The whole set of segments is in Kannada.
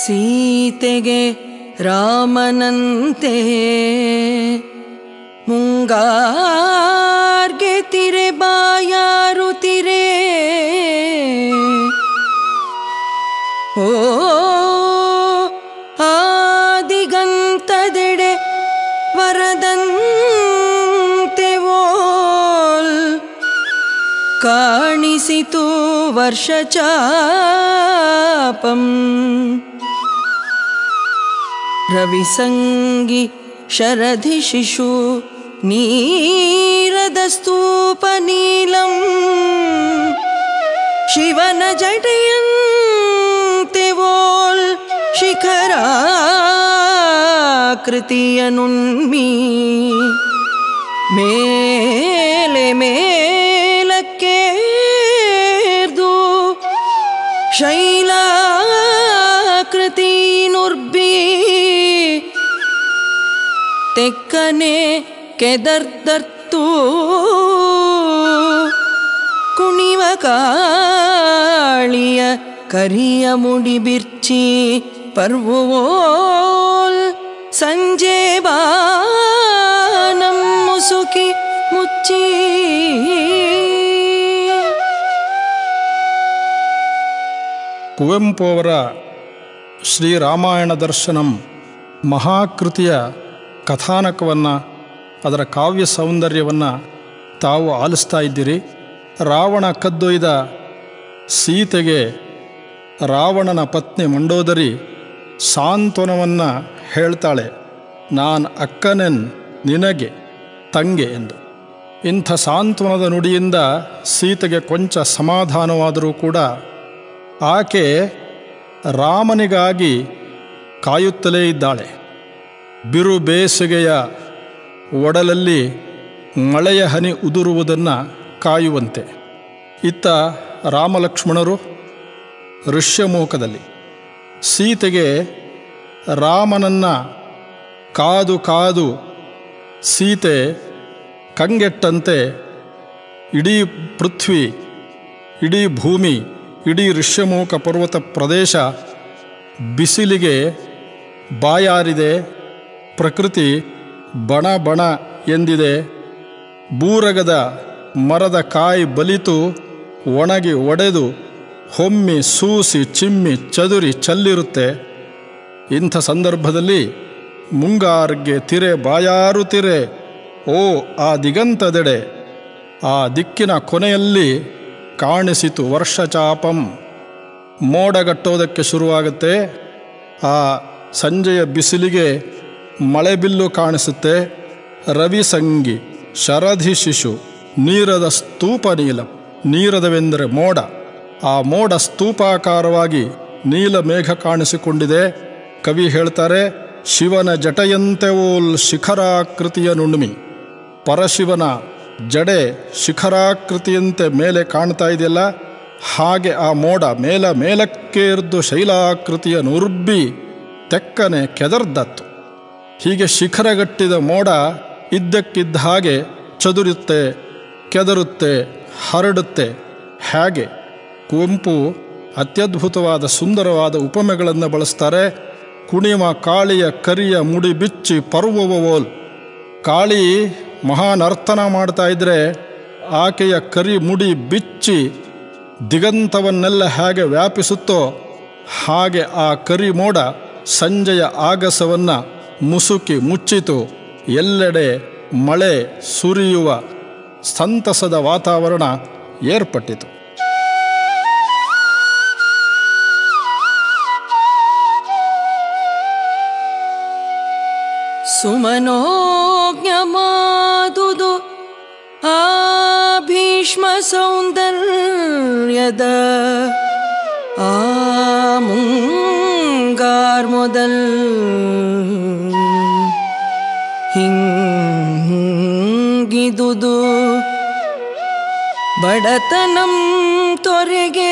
ಸೀತೆಗೆ ರಾಮನಂತೆ ಮುಂಗಾರ್ಗೆ ತಿರೆ ಬಾಯಾರುತಿರೆ ಓ ಆದಿಗಂತದೆಡೆ ವರದಂತೆ ಓಲ್ ಕಾಣಿಸಿತು ವರ್ಷಚಾಪಂ ರವಿಸಂಗಿ ಶರಧಿ ಶಿಶು ನೀರದ ಸ್ತೂಪ ನೀಲಂ ಶಿವನ ಜಟೆಯಂತೆ ಓಲ್ ಶಿಖರಾಕೃತಿಯನುನ್ಮೀ ಮೇಲೆ ಮೇಲಕ್ಕೇರ್ದು ಶೈಲಾಕೃತಿ ನುರ್ಬಿ ತೆಕ್ಕನೆ ಕೆದರ್ದರ್ತು ಕುಣಿವ ಕಾಳಿಯ ಕರಿಯ ಮುಡಿ ಬಿರ್ಚಿ ಪರ್ವೋಲ್ ಸಂಜೆ ಬಾನಂ ಮುಸುಕಿ ಮುಚ್ಚಿ ಕುವೆಂಪು ಅವರ ಶ್ರೀರಾಮಾಯಣ ದರ್ಶನಂ ಮಹಾಕೃತಿಯ ಕಥಾನಕವನ್ನು ಅದರ ಕಾವ್ಯ ಸೌಂದರ್ಯವನ್ನು ತಾವು ಆಲಿಸ್ತಾ ಇದ್ದೀರಿ ರಾವಣ ಕದ್ದೊಯ್ದ ಸೀತೆಗೆ ರಾವಣನ ಪತ್ನಿ ಮಂಡೋದರಿ ಸಾಂತ್ವನವನ್ನು ಹೇಳ್ತಾಳೆ ನಾನು ಅಕ್ಕನೆನ್ ನಿನಗೆ ತಂಗೆ ಎಂದು ಇಂಥ ಸಾಂತ್ವನದ ನುಡಿಯಿಂದ ಸೀತೆಗೆ ಕೊಂಚ ಸಮಾಧಾನವಾದರೂ ಕೂಡ ಆಕೆ ರಾಮನಿಗಾಗಿ ಕಾಯುತ್ತಲೇ ಇದ್ದಾಳೆ ಬಿರು ಬೇಸಿಗೆಯ ಒಡಲಲ್ಲಿ ಮಳೆಯ ಹನಿ ಉದುರುವುದನ್ನು ಕಾಯುವಂತೆ ಇತ್ತ ರಾಮಲಕ್ಷ್ಮಣರು ಋಷ್ಯಮೂಕದಲ್ಲಿ ಸೀತೆಗೆ ರಾಮನನ್ನು ಕಾದು ಕಾದು ಸೀತೆ ಕಂಗೆಟ್ಟಂತೆ ಇಡೀ ಪೃಥ್ವಿ ಇಡೀ ಭೂಮಿ ಇಡೀ ಋಷ್ಯಮೂಕ ಪರ್ವತ ಪ್ರದೇಶ ಬಿಸಿಲಿಗೆ ಬಾಯಾರಿದೆ ಪ್ರಕೃತಿ ಬಣ ಬಣ ಎಂದಿದೆ ಬೂರಗದ ಮರದ ಕಾಯಿ ಬಲಿತು ಒಣಗಿ ಒಡೆದು ಹೊಮ್ಮಿ ಸೂಸಿ ಚಿಮ್ಮಿ ಚದುರಿ ಚಲ್ಲಿರುತ್ತೆ ಇಂಥ ಸಂದರ್ಭದಲ್ಲಿ ಮುಂಗಾರ್ಗೆ ತಿರೆ ಬಾಯಾರುತ್ತಿರೆ ಓ ಆ ದಿಗಂತದೆಡೆ ಆ ದಿಕ್ಕಿನ ಕೊನೆಯಲ್ಲಿ ಕಾಣಿಸಿತು ವರ್ಷಚಾಪಂ ಮೋಡಗಟ್ಟೋದಕ್ಕೆ ಶುರುವಾಗುತ್ತೆ ಆ ಸಂಜೆಯ ಬಿಸಿಲಿಗೆ ಮಳೆಬಿಲ್ಲು ಕಾಣಿಸುತ್ತೆ ರವಿಸಂಗಿ ಶರಧಿ ಶಿಶು ನೀರದ ಸ್ತೂಪ ನೀಲ ನೀರದವೆಂದರೆ ಮೋಡ ಆ ಮೋಡ ಸ್ತೂಪಾಕಾರವಾಗಿ ನೀಲ ಮೇಘ ಕಾಣಿಸಿಕೊಂಡಿದೆ ಕವಿ ಹೇಳ್ತಾರೆ ಶಿವನ ಜಟೆಯಂತೆ ಓಲ್ ಶಿಖರಾಕೃತಿಯ ನುಣ್ಮಿ ಪರಶಿವನ ಜಡೆ ಶಿಖರಾಕೃತಿಯಂತೆ ಮೇಲೆ ಕಾಣ್ತಾ ಇದೆಯಲ್ಲ ಹಾಗೆ ಆ ಮೋಡ ಮೇಲ ಮೇಲಕ್ಕೇರ್ದು ಶೈಲಾಕೃತಿಯ ನುರ್ಬಿ ತೆಕ್ಕನೆ ಕೆದರ್ದತ್ತು ಹೀಗೆ ಶಿಖರಗಟ್ಟಿದ ಮೋಡ ಇದ್ದಕ್ಕಿದ್ದ ಹಾಗೆ ಚದುರುತ್ತೆ ಕೆದರುತ್ತೆ ಹರಡುತ್ತೆ ಹೇಗೆ ಕುವೆಂಪು ಅತ್ಯದ್ಭುತವಾದ ಸುಂದರವಾದ ಉಪಮೆಗಳನ್ನು ಬಳಸ್ತಾರೆ ಕುಣಿಮ ಕಾಳಿಯ ಕರಿಯ ಮುಡಿ ಬಿಚ್ಚಿ ಪರ್ವವೋಲ್ ಕಾಳಿ ಮಹಾನರ್ತನ ಮಾಡ್ತಾ ಇದ್ರೆ ಆಕೆಯ ಕರಿ ಮುಡಿ ಬಿಚ್ಚಿ ದಿಗಂತವನ್ನೆಲ್ಲ ಹೇಗೆ ವ್ಯಾಪಿಸುತ್ತೋ ಹಾಗೆ ಆ ಕರಿ ಮೋಡ ಸಂಜೆಯ ಆಗಸವನ್ನು ಮುಸುಕಿ ಮುಚ್ಚಿತು ಎಲ್ಲೆಡೆ ಮಳೆ ಸುರಿಯುವ ಸಂತಸದ ವಾತಾವರಣ ಏರ್ಪಟ್ಟಿತು ಸುಮನೋಜ್ಞಮಾದುದು ಆ ಭೀಷ್ಮ ಸೌಂದರ್ಯದ ಆ ಮುಂಗಾರ್ ಮೊದಲ್ ಹಿಂಗಿದುದು ಬಡತನಂ ತೊರೆಗೆ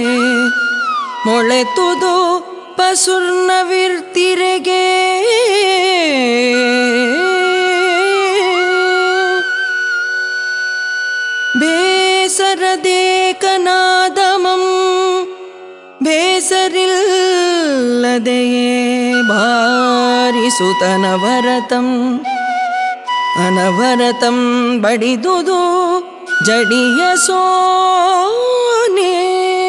ಮೊಳೆತುದು ಪಸುರ್ನವಿರ್ತಿರೆಗೆ ಬೇಸರದೇಕನಾದಮಂ ಬೇಸರಿಲ್ಲದೆ ನಿಲ್ಲಿಸದೆಯೇ ಬಾರಿಸುತ್ತನವರತಂ ಅನವರತಂ ಬಡಿದುದು ಜಡಿಯ ಸೋನೆ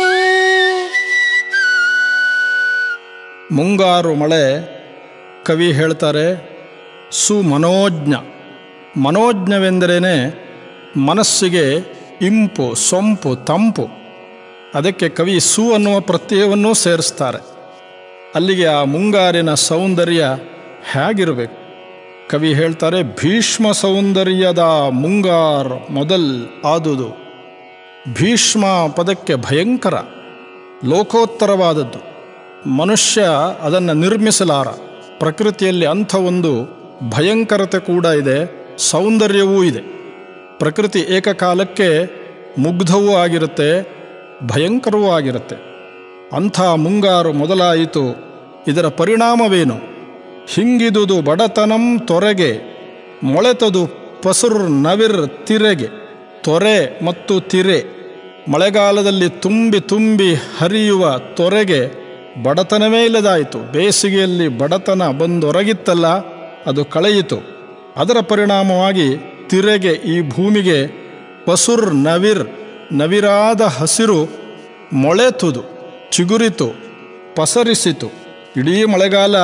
ಮುಂಗಾರು ಮಳೆ ಕವಿ ಹೇಳ್ತಾರೆ ಸುಮನೋಜ್ಞ ಮನೋಜ್ಞವೆಂದರೇನೆ ಮನಸ್ಸಿಗೆ ಇಂಪು ಸೊಂಪು ತಂಪು ಅದಕ್ಕೆ ಕವಿ ಸು ಅನ್ನುವ ಪ್ರತ್ಯಯವನ್ನೂ ಸೇರಿಸ್ತಾರೆ ಅಲ್ಲಿಗೆ ಆ ಮುಂಗಾರಿನ ಸೌಂದರ್ಯ ಹೇಗಿರಬೇಕು ಕವಿ ಹೇಳ್ತಾರೆ ಭೀಷ್ಮ ಸೌಂದರ್ಯದ ಮುಂಗಾರ್ ಮೊದಲ್ ಆದುದು ಭೀಷ್ಮ ಪದಕ್ಕೆ ಭಯಂಕರ ಲೋಕೋತ್ತರವಾದದ್ದು ಮನುಷ್ಯ ಅದನ್ನು ನಿರ್ಮಿಸಲಾರ ಪ್ರಕೃತಿಯಲ್ಲಿ ಅಂಥ ಒಂದು ಭಯಂಕರತೆ ಕೂಡ ಇದೆ ಸೌಂದರ್ಯವೂ ಇದೆ ಪ್ರಕೃತಿ ಏಕಕಾಲಕ್ಕೆ ಮುಗ್ಧವೂ ಆಗಿರುತ್ತೆ ಭಯಂಕರವೂ ಆಗಿರುತ್ತೆ ಅಂಥ ಮುಂಗಾರು ಮೊದಲಾಯಿತು ಇದರ ಪರಿಣಾಮವೇನು ಹಿಂಗಿದುದು ಬಡತನಂ ತೊರೆಗೆ ಮೊಳೆತದು ಪಸುರ್ ನವಿರ್ ತಿರೆಗೆ ತೊರೆ ಮತ್ತು ತಿರೆ ಮಳೆಗಾಲದಲ್ಲಿ ತುಂಬಿ ತುಂಬಿ ಹರಿಯುವ ತೊರೆಗೆ ಬಡತನವೇ ಇಲ್ಲದಾಯಿತು ಬೇಸಿಗೆಯಲ್ಲಿ ಬಡತನ ಬಂದೊರಗಿತ್ತಲ್ಲ ಅದು ಕಳೆಯಿತು ಅದರ ಪರಿಣಾಮವಾಗಿ ತಿರೆಗೆ ಈ ಭೂಮಿಗೆ ಪಸುರ್ ನವಿರ್ ನವಿರಾದ ಹಸಿರು ಮೊಳೆತುದು ಚಿಗುರಿತು ಪಸರಿಸಿತು ಇಡೀ ಮಳೆಗಾಲ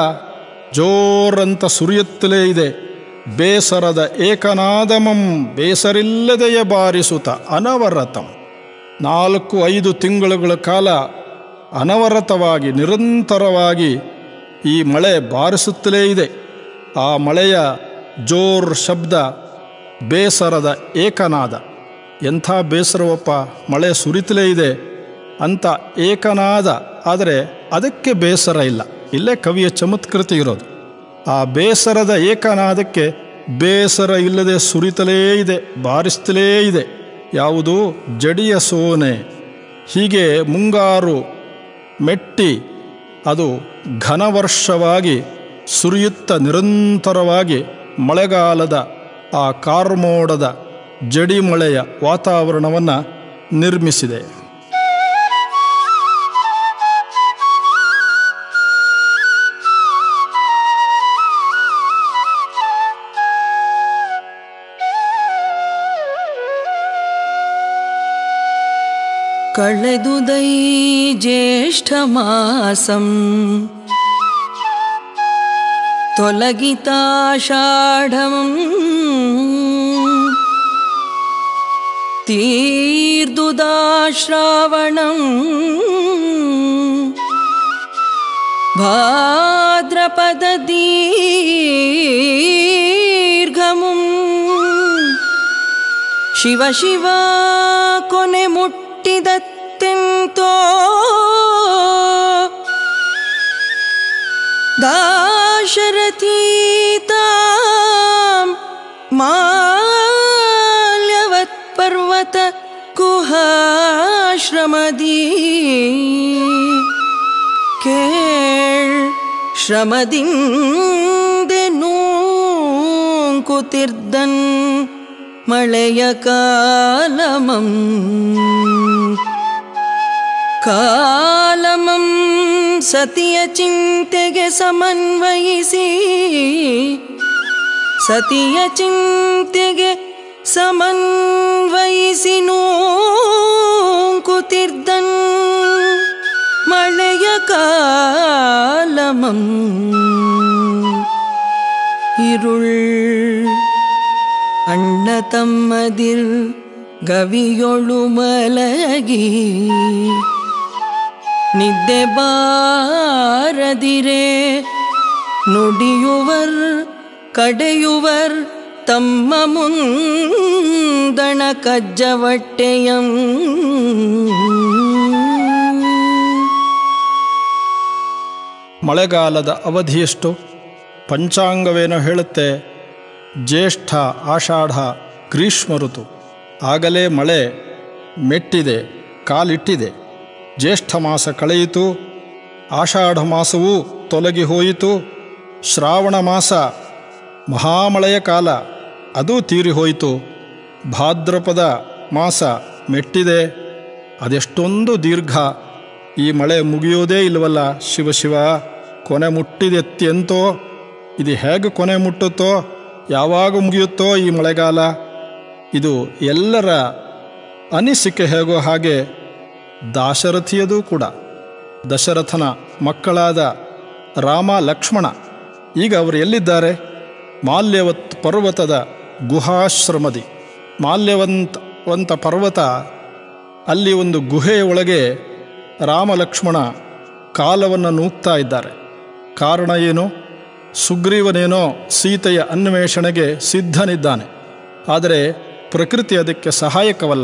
ಜೋರಂತ ಸುರಿಯುತ್ತಲೇ ಇದೆ ಬೇಸರದ ಏಕನಾದಮಂ ಬೇಸರಿಲ್ಲದೆಯೇ ಬಾರಿಸುತ್ತ ಅನವರತಂ ನಾಲ್ಕು ಐದು ತಿಂಗಳುಗಳ ಕಾಲ ಅನವರತವಾಗಿ ನಿರಂತರವಾಗಿ ಈ ಮಳೆ ಬಾರಿಸುತ್ತಲೇ ಇದೆ ಆ ಮಳೆಯ ಜೋರ್ ಶಬ್ದ ಬೇಸರದ ಏಕನಾದ ಎಂಥ ಬೇಸರವಪ್ಪ ಮಳೆ ಸುರಿತಲೇ ಇದೆ ಅಂತ ಏಕನಾದ ಆದರೆ ಅದಕ್ಕೆ ಬೇಸರ ಇಲ್ಲ ಇಲ್ಲೇ ಕವಿಯ ಚಮತ್ಕೃತಿ ಇರೋದು ಆ ಬೇಸರದ ಏಕನಾದಕ್ಕೆ ಬೇಸರ ಇಲ್ಲದೆ ಸುರಿತಲೇ ಇದೆ ಬಾರಿಸ್ತಲೇ ಇದೆ ಯಾವುದು ಜಡಿಯ ಸೋನೆ ಹೀಗೆ ಮುಂಗಾರು ಮೆಟ್ಟಿ ಅದು ಘನವರ್ಷವಾಗಿ ಸುರಿಯುತ್ತ ನಿರಂತರವಾಗಿ ಮಳೆಗಾಲದ ಆ ಕಾರ್ಮೋಡದ ಜಡಿಮಳೆಯ ವಾತಾವರಣವನ್ನು ನಿರ್ಮಿಸಿದೆ ಕಳೆದುದೈ ಜ್ಯೇಷ್ಠ ಮಾಸಂ ತೊಲಗಿತಾಷಾಢಂ ತೀರ್ದುದಾಶ್ರಾವಣಂ ಭಾದ್ರಪದ ದೀರ್ಘಮುಂ ಶಿವ ಶಿವ ಕೊನೆ ಮುಟ್ಟಿದತ್ತೆಂತೋ ದಾಶರಥೀತಾಂ ಮಾಲ್ಯವತ್ ಪರ್ವತ ಕುಹಾಶ್ರಮದೀ ಕೇಳ್ ಶ್ರಮದಿಂದೆ ನೂಂಕುತಿರ್ದನ್ ಮಳೆಯ ಕಾಲಮಂ ಕಾಲಮಂ ಸತಿಯ ಚಿಂತೆಗೆ ಸಮನ್ವಯಿಸಿ ಸತಿಯ ಚಿಂತೆಗೆ ಸಮನ್ವಯಿಸಿ ನೂಂಕುತಿರ್ದನ್ ಮಳೆಯ ಕಾಲಮಂ ഇരുൾ ಅಣ್ಣ ತಮ್ಮದಿರ್ ಗವಿಯೊಳು ಮಲಗಿ ನಿದ್ದೆ ಬಾರದಿರೆ ನುಡಿಯುವರ್ ಕಡೆಯುವರ್ ತಮ್ಮ ಮುಂದಣ ಕಜ್ಜವಟ್ಟೆಯಂ ಮಳೆಗಾಲದ ಅವಧಿಯೆಷ್ಟು ಪಂಚಾಂಗವೇನೋ ಹೇಳುತ್ತೆ ಜ್ಯೇಷ್ಠ ಆಷಾಢ ಗ್ರೀಷ್ಮ ಋತು ಆಗಲೇ ಮಳೆ ಮೆಟ್ಟಿದೆ ಕಾಲಿಟ್ಟಿದೆ ಜ್ಯೇಷ್ಠ ಮಾಸ ಕಳೆಯಿತು ಆಷಾಢ ಮಾಸವೂ ತೊಲಗಿ ಹೋಯಿತು ಶ್ರಾವಣ ಮಾಸ ಮಹಾಮಳೆಯ ಕಾಲ ಅದೂ ತೀರಿ ಹೋಯಿತು ಭಾದ್ರಪದ ಮಾಸ ಮೆಟ್ಟಿದೆ ಅದೆಷ್ಟೊಂದು ದೀರ್ಘ ಈ ಮಳೆ ಮುಗಿಯೋದೇ ಇಲ್ವಲ್ಲ ಶಿವ ಶಿವ ಕೊನೆ ಮುಟ್ಟಿದೆತ್ತೆಂತೋ ಇದು ಹೇಗೆ ಕೊನೆ ಮುಟ್ಟುತ್ತೋ ಯಾವಾಗ ಮುಗಿಯುತ್ತೋ ಈ ಮಳೆಗಾಲ ಇದು ಎಲ್ಲರ ಅನಿಸಿಕೆ ಹೇಗೋ ಹಾಗೆ ದಾಶರಥಿಯದೂ ಕೂಡ ದಶರಥನ ಮಕ್ಕಳಾದ ರಾಮ ಲಕ್ಷ್ಮಣ ಈಗ ಅವರು ಎಲ್ಲಿದ್ದಾರೆ ಮಾಲ್ಯವತ್ ಪರ್ವತದ ಗುಹಾಶ್ರಮದಿ ಮಾಲ್ಯವಂತ ವಂತ ಪರ್ವತ ಅಲ್ಲಿ ಒಂದು ಗುಹೆಯ ಒಳಗೆ ರಾಮ ಲಕ್ಷ್ಮಣ ಕಾಲವನ್ನು ನೂಗ್ತಾ ಇದ್ದಾರೆ ಕಾರಣ ಏನು ಸುಗ್ರೀವನೇನೋ ಸೀತೆಯ ಅನ್ವೇಷಣೆಗೆ ಸಿದ್ಧನಿದ್ದಾನೆ ಆದರೆ ಪ್ರಕೃತಿ ಅದಕ್ಕೆ ಸಹಾಯಕವಲ್ಲ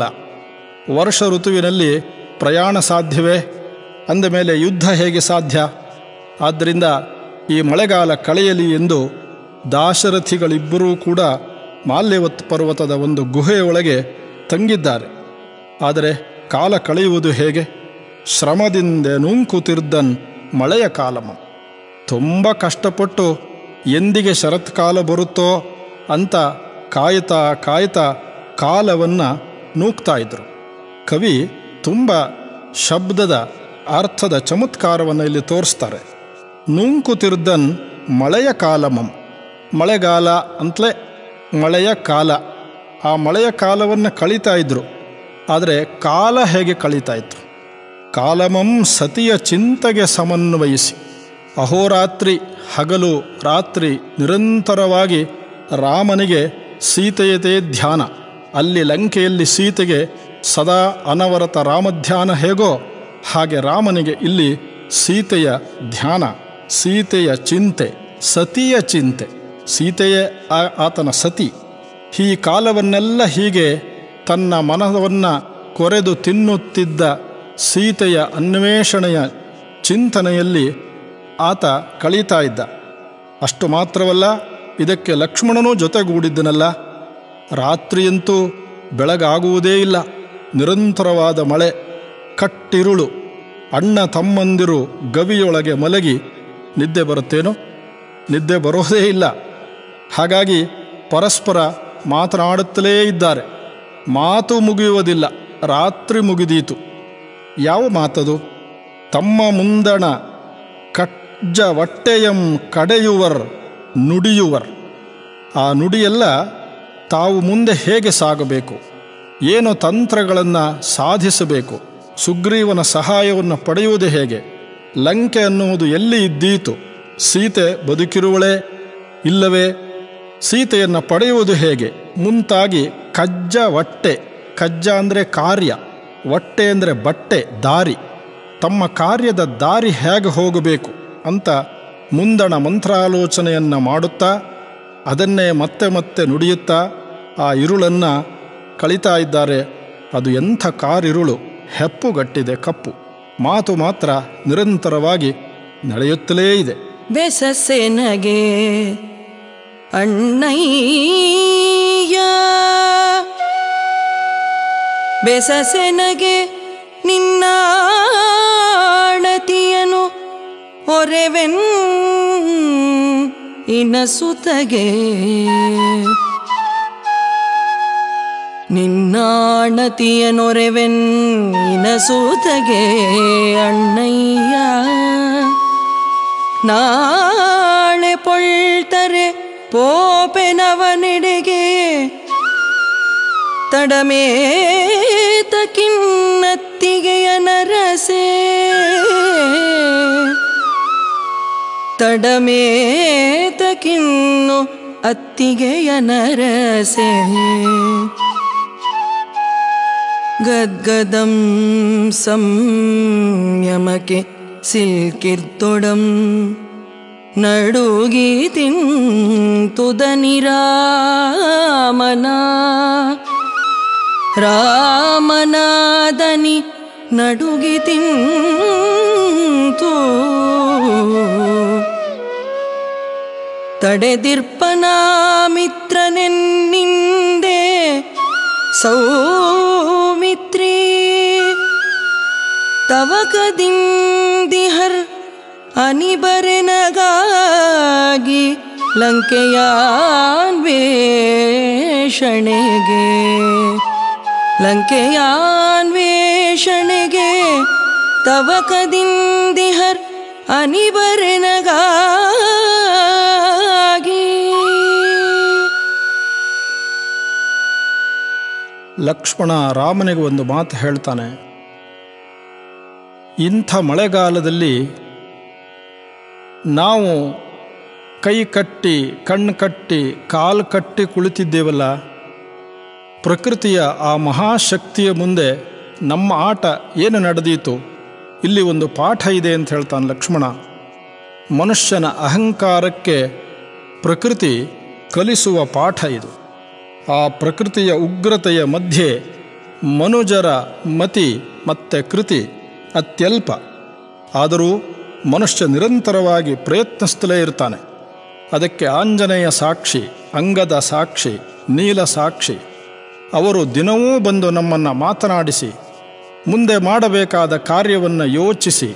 ವರ್ಷ ಋತುವಿನಲ್ಲಿ ಪ್ರಯಾಣ ಸಾಧ್ಯವೇ ಅಂದ ಮೇಲೆ ಯುದ್ಧ ಹೇಗೆ ಸಾಧ್ಯ ಆದ್ದರಿಂದ ಈ ಮಳೆಗಾಲ ಕಳೆಯಲಿ ಎಂದು ದಾಶರಥಿಗಳಿಬ್ಬರೂ ಕೂಡ ಮಾಲ್ಯವತ್ ಪರ್ವತದ ಒಂದು ಗುಹೆಯೊಳಗೆ ತಂಗಿದ್ದಾರೆ ಆದರೆ ಕಾಲ ಕಳೆಯುವುದು ಹೇಗೆ ಶ್ರಮದಿಂದ ನೂಂಕುತಿರ್ದನ್ ಮಳೆಯ ಕಾಲಮ ತುಂಬ ಕಷ್ಟಪಟ್ಟು ಎಂದಿಗೆ ಶರತ್ಕಾಲ ಬರುತ್ತೋ ಅಂತ ಕಾಯ್ತಾ ಕಾಯ್ತಾ ಕಾಲವನ್ನು ನೂಕ್ತಾ ಇದ್ರು ಕವಿ ತುಂಬ ಶಬ್ದದ ಅರ್ಥದ ಚಮತ್ಕಾರವನ್ನು ಇಲ್ಲಿ ತೋರಿಸ್ತಾರೆ ನೂಂಕುತಿರ್ದನ್ ಮಳೆಯ ಕಾಲಮಂ ಮಳೆಗಾಲ ಅಂತಲೇ ಮಳೆಯ ಕಾಲ ಆ ಮಳೆಯ ಕಾಲವನ್ನು ಕಳೀತಾ ಇದ್ರು ಆದರೆ ಕಾಲ ಹೇಗೆ ಕಳೀತಾ ಇತ್ತು ಕಾಲಮಂ ಸತಿಯ ಚಿಂತೆಗೆ ಸಮನ್ವಯಿಸಿ ಅಹೋರಾತ್ರಿ ಹಗಲು ರಾತ್ರಿ ನಿರಂತರವಾಗಿ ರಾಮನಿಗೆ ಸೀತೆಯದೇ ಧ್ಯಾನ ಅಲ್ಲಿ ಲಂಕೆಯಲ್ಲಿ ಸೀತೆಗೆ ಸದಾ ಅನವರತ ರಾಮಧ್ಯಾನ ಹೇಗೋ ಹಾಗೆ ರಾಮನಿಗೆ ಇಲ್ಲಿ ಸೀತೆಯ ಧ್ಯಾನ ಸೀತೆಯ ಚಿಂತೆ ಸತಿಯ ಚಿಂತೆ ಸೀತೆಯೇ ಆ- ಆತನ ಸತಿ ಈ ಕಾಲವನ್ನೆಲ್ಲ ಹೀಗೆ ತನ್ನ ಮನವನ್ನು ಕೊರೆದು ತಿನ್ನುತ್ತಿದ್ದ ಸೀತೆಯ ಅನ್ವೇಷಣೆಯ ಚಿಂತನೆಯಲ್ಲಿ ಆತ ಕಳೀತಾ ಇದ್ದ ಅಷ್ಟು ಮಾತ್ರವಲ್ಲ ಇದಕ್ಕೆ ಲಕ್ಷ್ಮಣನೂ ಜೊತೆಗೂಡಿದ್ದನಲ್ಲ ರಾತ್ರಿಯಂತೂ ಬೆಳಗಾಗುವುದೇ ಇಲ್ಲ ನಿರಂತರವಾದ ಮಳೆ ಕಟ್ಟಿರುಳು ಅಣ್ಣ ತಮ್ಮಂದಿರು ಗವಿಯೊಳಗೆ ಮಲಗಿ ನಿದ್ದೆ ಬರುತ್ತೇನೋ ನಿದ್ದೆ ಬರೋದೇ ಇಲ್ಲ ಹಾಗಾಗಿ ಪರಸ್ಪರ ಮಾತನಾಡುತ್ತಲೇ ಇದ್ದಾರೆ ಮಾತು ಮುಗಿಯುವುದಿಲ್ಲ ರಾತ್ರಿ ಮುಗಿದೀತು ಯಾವ ಮಾತದು ತಮ್ಮ ಮುಂದಣ ಕಜ್ಜ ಹೊಟ್ಟೆಯಂ ಕಡೆಯುವರ್ ನುಡಿಯುವರ್ ಆ ನುಡಿಯೆಲ್ಲ ತಾವು ಮುಂದೆ ಹೇಗೆ ಸಾಗಬೇಕು ಏನು ತಂತ್ರಗಳನ್ನು ಸಾಧಿಸಬೇಕು ಸುಗ್ರೀವನ ಸಹಾಯವನ್ನು ಪಡೆಯುವುದು ಹೇಗೆ ಲಂಕೆ ಅನ್ನುವುದು ಎಲ್ಲಿ ಇದ್ದೀತು ಸೀತೆ ಬದುಕಿರುವಳೇ ಇಲ್ಲವೇ ಸೀತೆಯನ್ನು ಪಡೆಯುವುದು ಹೇಗೆ ಮುಂತಾಗಿ ಕಜ್ಜ ಹೊಟ್ಟೆ ಕಜ್ಜ ಅಂದರೆ ಕಾರ್ಯ ಹೊಟ್ಟೆ ಅಂದರೆ ಬಟ್ಟೆ ದಾರಿ ತಮ್ಮ ಕಾರ್ಯದ ದಾರಿ ಹೇಗೆ ಹೋಗಬೇಕು ಅಂತ ಮುಂದಣ ಮಂತ್ರಾಲೋಚನೆಯನ್ನು ಮಾಡುತ್ತಾ ಅದನ್ನೇ ಮತ್ತೆ ಮತ್ತೆ ನುಡಿಯುತ್ತಾ ಆ ಇರುಳನ್ನು ಕಳಿತಾ ಇದ್ದಾರೆ ಅದು ಎಂಥ ಕಾರಿರುಳು ಹೆಪ್ಪುಗಟ್ಟಿದೆ ಕಪ್ಪು ಮಾತು ಮಾತ್ರ ನಿರಂತರವಾಗಿ ನಡೆಯುತ್ತಲೇ ಇದೆ ಬೆಸಸೆನಗೆ ಅಣ್ಣಯ್ಯ ಬೆಸಸೆನಗೆ ನಿನ್ನಾಣತಿಯನು ಒರೆವೆನ್ ಇನಸುತಗೆ ನಿನ್ನಾಣತಿಯನೊರೆವೆನ್ ಇನಸುತಗೆ ಅಣ್ಣಯ್ಯ ನಾಳೆ ಪೊಳ್ತರೆ ಪೋಪೆನವನೆಡೆಗೆ ತಡಮೇತ ಕಿನ್ನತ್ತಿಗೆಯ ನರಸೆ ತಡಮೇತ ಕಿನ್ನು ಅತ್ತಿಗೆಯ ನರಸೆ ಗದ್ಗದಂ ಸಂಯಮಕ್ಕೆ ಸಿಲ್ಕಿರ್ತೊಡಂ ನಡುಗಿ ತಿಂತುದನಿ ರಾಮನ ರಾಮನಾದನಿ ನಡುಗಿ ತಿಂತು ತಡೆದಿರ್ಪನಾಮಿತ್ರನೆನ್ನಿಂದೆ ಸೌಮಿತ್ರಿ ತವಕದಿಂದಿಹರ್ ಅನಿಬರೆನಗಾಗಿ ಲಂಕೆಯಾನ್ವೇಷಣೆಗೆ ಲಂಕೆಯಾನ್ವೇಷಣೆಗೆ ತವಕದಿಂದಿಹರ್ ಅನಿಬರೆನಗಾಗಿ ಲಕ್ಷ್ಮಣ ರಾಮನಿಗೆ ಒಂದು ಮಾತು ಹೇಳ್ತಾನೆ ಇಂಥ ಮಳೆಗಾಲದಲ್ಲಿ ನಾವು ಕೈ ಕಟ್ಟಿ ಕಣ್ಣು ಕಟ್ಟಿ ಕಾಲು ಕಟ್ಟಿ ಕುಳಿತಿದ್ದೇವಲ್ಲ ಪ್ರಕೃತಿಯ ಆ ಮಹಾಶಕ್ತಿಯ ಮುಂದೆ ನಮ್ಮ ಆಟ ಏನು ನಡೆದೀತು ಇಲ್ಲಿ ಒಂದು ಪಾಠ ಇದೆ ಅಂತ ಹೇಳ್ತಾನೆ ಲಕ್ಷ್ಮಣ ಮನುಷ್ಯನ ಅಹಂಕಾರಕ್ಕೆ ಪ್ರಕೃತಿ ಕಲಿಸುವ ಪಾಠ ಇದು ಆ ಪ್ರಕೃತಿಯ ಉಗ್ರತೆಯ ಮಧ್ಯೆ ಮನುಜರ ಮತಿ ಮತ್ತು ಕೃತಿ ಅತ್ಯಲ್ಪ ಆದರೂ ಮನುಷ್ಯ ನಿರಂತರವಾಗಿ ಪ್ರಯತ್ನಿಸ್ತಲೇ ಇರ್ತಾನೆ ಅದಕ್ಕೆ ಆಂಜನೇಯ ಸಾಕ್ಷಿ ಅಂಗದ ಸಾಕ್ಷಿ ನೀಲ ಸಾಕ್ಷಿ ಅವರು ದಿನವೂ ಬಂದು ನಮ್ಮನ್ನು ಮಾತನಾಡಿಸಿ ಮುಂದೆ ಮಾಡಬೇಕಾದ ಕಾರ್ಯವನ್ನು ಯೋಚಿಸಿ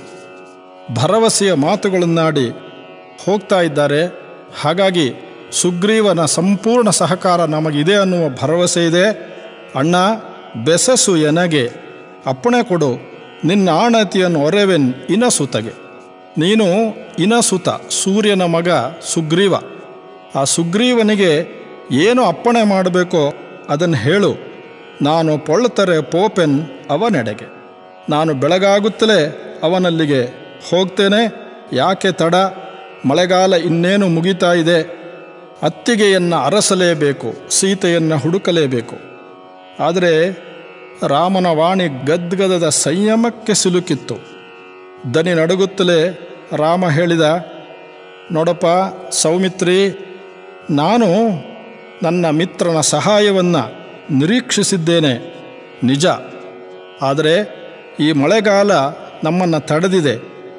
ಭರವಸೆಯ ಮಾತುಗಳನ್ನಾಡಿ ಹೋಗ್ತಾ ಇದ್ದಾರೆ ಹಾಗಾಗಿ ಸುಗ್ರೀವನ ಸಂಪೂರ್ಣ ಸಹಕಾರ ನಮಗಿದೆ ಅನ್ನುವ ಭರವಸೆ ಇದೆ ಅಣ್ಣ ಬೆಸಸು ಎನಗೆ ಅಪ್ಪಣೆ ಕೊಡು ನಿನ್ನ ಆಣತಿಯನ್ನು ಒರೆವೆನ್ ಇನಸುತಗೆ ನೀನು ಇನಸುತ ಸೂರ್ಯನ ಮಗ ಸುಗ್ರೀವ ಆ ಸುಗ್ರೀವನಿಗೆ ಏನು ಅಪ್ಪಣೆ ಮಾಡಬೇಕೋ ಅದನ್ನು ಹೇಳು ನಾನು ಪೊಳ್ತರೆ ಪೋಪೆನ್ ಅವನೆಡೆಗೆ ನಾನು ಬೆಳಗಾಗುತ್ತಲೇ ಅವನಲ್ಲಿಗೆ ಹೋಗ್ತೇನೆ ಯಾಕೆ ತಡ ಮಳೆಗಾಲ ಇನ್ನೇನು ಮುಗಿತಾ ಇದೆ ಅತ್ತಿಗೆಯನ್ನು ಅರಸಲೇಬೇಕು ಸೀತೆಯನ್ನು ಹುಡುಕಲೇಬೇಕು ಆದರೆ ರಾಮನ ವಾಣಿ ಗದ್ಗದದ ಸಂಯಮಕ್ಕೆ ಸಿಲುಕಿತ್ತು ದನಿ ನಡುಗುತ್ತಲೇ ರಾಮ ಹೇಳಿದ ನೋಡಪ್ಪ ಸೌಮಿತ್ರಿ ನಾನು ನನ್ನ ಮಿತ್ರನ ಸಹಾಯವನ್ನು ನಿರೀಕ್ಷಿಸಿದ್ದೇನೆ ನಿಜ ಆದರೆ ಈ ಮಳೆಗಾಲ ನಮ್ಮನ್ನು ತಡೆದಿದೆ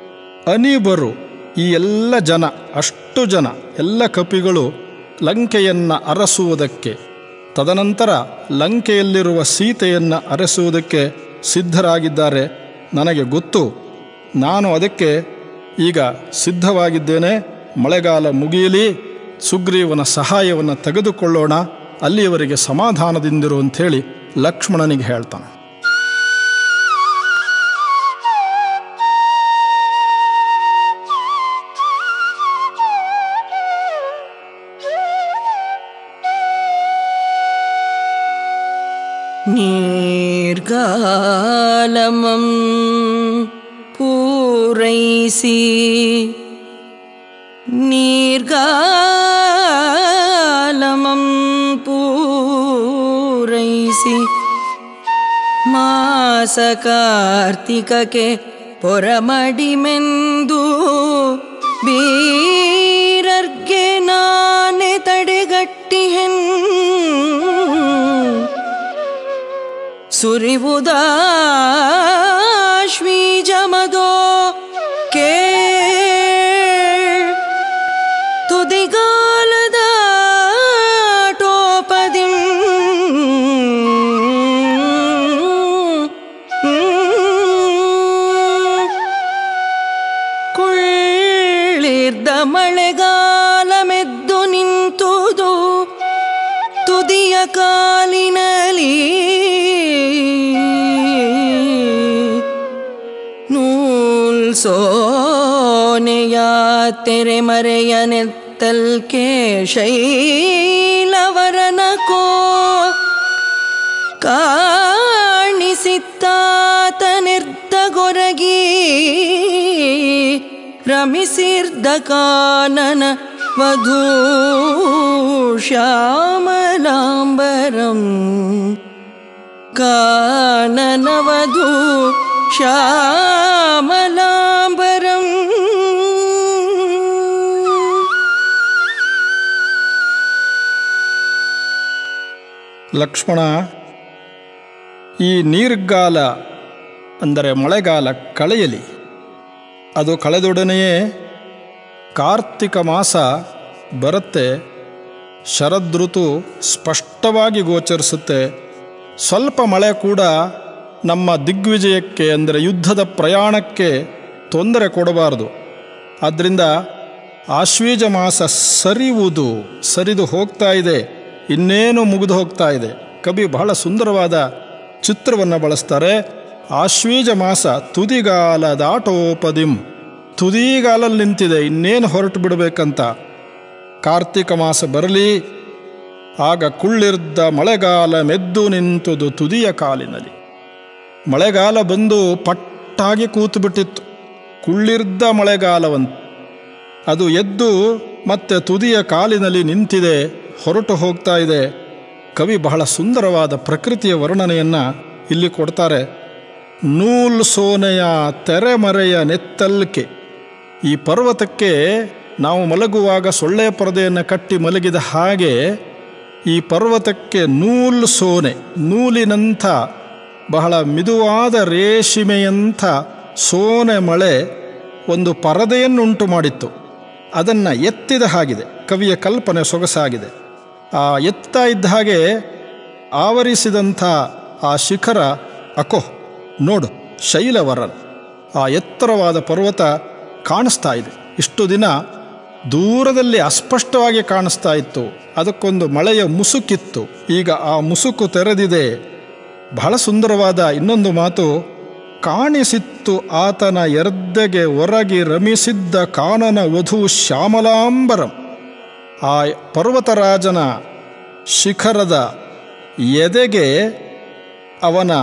ಅನಿಬರು ಈ ಎಲ್ಲ ಜನ ಅಷ್ಟು ಜನ ಎಲ್ಲ ಕಪಿಗಳು ಲಂಕೆಯನ್ನು ಅರಸುವುದಕ್ಕೆ ತದನಂತರ ಲಂಕೆಯಲ್ಲಿರುವ ಸೀತೆಯನ್ನು ಅರಸುವುದಕ್ಕೆ ಸಿದ್ಧರಾಗಿದ್ದಾರೆ ನನಗೆ ಗೊತ್ತು ನಾನು ಅದಕ್ಕೆ ಈಗ ಸಿದ್ಧವಾಗಿದ್ದೇನೆ ಮಳೆಗಾಲ ಮುಗಿಯಲಿ ಸುಗ್ರೀವನ ಸಹಾಯವನ್ನು ತೆಗೆದುಕೊಳ್ಳೋಣ ಅಲ್ಲಿಯವರೆಗೆ ಸಮಾಧಾನದಿಂದಿರು ಅಂಥೇಳಿ ಲಕ್ಷ್ಮಣನಿಗೆ ಹೇಳ್ತಾನೆ ನೀರ್ಗಾಲಮಂ ಪೂರೈಸಿ ನೀರ್ಗಾಲಮಂ ಪೂರೈಸಿ ಮಾಸ ಕಾರ್ತಿಕಕ್ಕೆ ಪೊರಮಡಿಮೆಂದು ಬೀರರ್ಗೆ ನಾನೆ ತಡೆಗಟ್ಟಿಹೆನ್ ಸುರಿವುದಾಶ್ವೀಜಮದೋ ಕೇ ತುದಿಗಾಲದ ಟೋಪದಿ ಕುಳ್ಳಿರ್ದ ಮಳೆಗಾಲಮೆದ್ದು ನಿಂತುದು ತುದಿಯ ಕಾಲಿನಲಿ ನೂಲ್ ಸೋನೆಯ ತೆರೆ ಮರೆಯ ನೆತ್ತಲ್ಕೆ ಶೈಲವರನಕೋ ಕಾಣಿಸಿತ್ತಾತ ನಿರ್ದಗೊರಗಿ ರಮಿಸಿರ್ದ ಕಾನನ ವಧೂ ಶ್ಯಾಮಲಾಂಬರಂ ಕಾನನವಧೂ ಶ್ಯಾಮಲಾಂಬರಂ ಲಕ್ಷ್ಮಣ ಈ ನೀರ್ಗಾಲ ಅಂದರೆ ಮಳೆಗಾಲ ಕಳೆಯಲಿ ಅದು ಕಳೆದೊಡನೆಯೇ ಕಾರ್ತಿಕ ಮಾಸ ಬರುತ್ತೆ ಶರದೃತು ಸ್ಪಷ್ಟವಾಗಿ ಗೋಚರಿಸುತ್ತೆ ಸ್ವಲ್ಪ ಮಳೆ ಕೂಡ ನಮ್ಮ ದಿಗ್ವಿಜಯಕ್ಕೆ ಅಂದರೆ ಯುದ್ಧದ ಪ್ರಯಾಣಕ್ಕೆ ತೊಂದರೆ ಕೊಡಬಾರದು ಆದ್ದರಿಂದ ಆಶ್ವೀಜ ಮಾಸ ಸರಿಯುವುದು ಸರಿದು ಹೋಗ್ತಾ ಇದೆ ಇನ್ನೇನು ಮುಗಿದು ಹೋಗ್ತಾ ಇದೆ ಕವಿ ಬಹಳ ಸುಂದರವಾದ ಚಿತ್ರವನ್ನು ಬಳಸ್ತಾರೆ ಆಶ್ವೀಜ ಮಾಸ ತುದಿಗಾಲ ದಾಟೋಪದಿಂ ತುದಿಗಾಲಲ್ಲಿ ನಿಂತಿದೆ ಇನ್ನೇನು ಹೊರಟು ಬಿಡಬೇಕಂತ ಕಾರ್ತಿಕ ಮಾಸ ಬರಲಿ ಆಗ ಕುಳ್ಳಿರ್ದ ಮಳೆಗಾಲ ಮೆದ್ದು ನಿಂತುದು ತುದಿಯ ಕಾಲಿನಲ್ಲಿ ಮಳೆಗಾಲ ಬಂದು ಪಟ್ಟಾಗಿ ಕೂತು ಬಿಟ್ಟಿತ್ತು ಕುಳ್ಳಿರ್ದ ಮಳೆಗಾಲವಂತ ಅದು ಎದ್ದು ಮತ್ತೆ ತುದಿಯ ಕಾಲಿನಲ್ಲಿ ನಿಂತಿದೆ ಹೊರಟು ಹೋಗ್ತಾ ಇದೆ ಕವಿ ಬಹಳ ಸುಂದರವಾದ ಪ್ರಕೃತಿಯ ವರ್ಣನೆಯನ್ನು ಇಲ್ಲಿ ಕೊಡ್ತಾರೆ ನೂಲ್ ಸೋನೆಯ ತೆರೆಮರೆಯ ನೆತ್ತಲ್ಕೆ ಈ ಪರ್ವತಕ್ಕೆ ನಾವು ಮಲಗುವಾಗ ಸೊಳ್ಳೆಯ ಪರದೆಯನ್ನು ಕಟ್ಟಿ ಮಲಗಿದ ಹಾಗೆ ಈ ಪರ್ವತಕ್ಕೆ ನೂಲ್ ಸೋನೆ ನೂಲಿನಂಥ ಬಹಳ ಮಿದುವಾದ ರೇಷ್ಮೆಯಂಥ ಸೋನೆ ಮಳೆ ಒಂದು ಪರದೆಯನ್ನುಂಟು ಮಾಡಿತ್ತು ಅದನ್ನು ಎತ್ತಿದ ಹಾಗಿದೆ ಕವಿಯ ಕಲ್ಪನೆ ಸೊಗಸಾಗಿದೆ ಆ ಎತ್ತಾ ಇದ್ದ ಹಾಗೆ ಆವರಿಸಿದಂಥ ಆ ಶಿಖರ ಅಕೋ ನೋಡು ಶೈಲವರನ್ ಆ ಎತ್ತರವಾದ ಪರ್ವತ ಕಾಣಿಸ್ತಾ ಇದೆ ಇಷ್ಟು ದಿನ ದೂರದಲ್ಲಿ ಅಸ್ಪಷ್ಟವಾಗಿ ಕಾಣಿಸ್ತಾ ಇತ್ತು ಅದಕ್ಕೊಂದು ಮಳೆಯ ಮುಸುಕಿತ್ತು ಈಗ ಆ ಮುಸುಕು ತೆರೆದಿದೆ ಬಹಳ ಸುಂದರವಾದ ಇನ್ನೊಂದು ಮಾತು ಕಾಣಿಸಿತ್ತು ಆತನ ಎರ್ದೆಗೆ ಒರಗಿ ರಮಿಸಿದ್ದ ಕಾನನ ವಧು ಶ್ಯಾಮಲಾಂಬರಂ ಆ ಪರ್ವತರಾಜನ ಶಿಖರದ ಎದೆಗೆ ಅವನ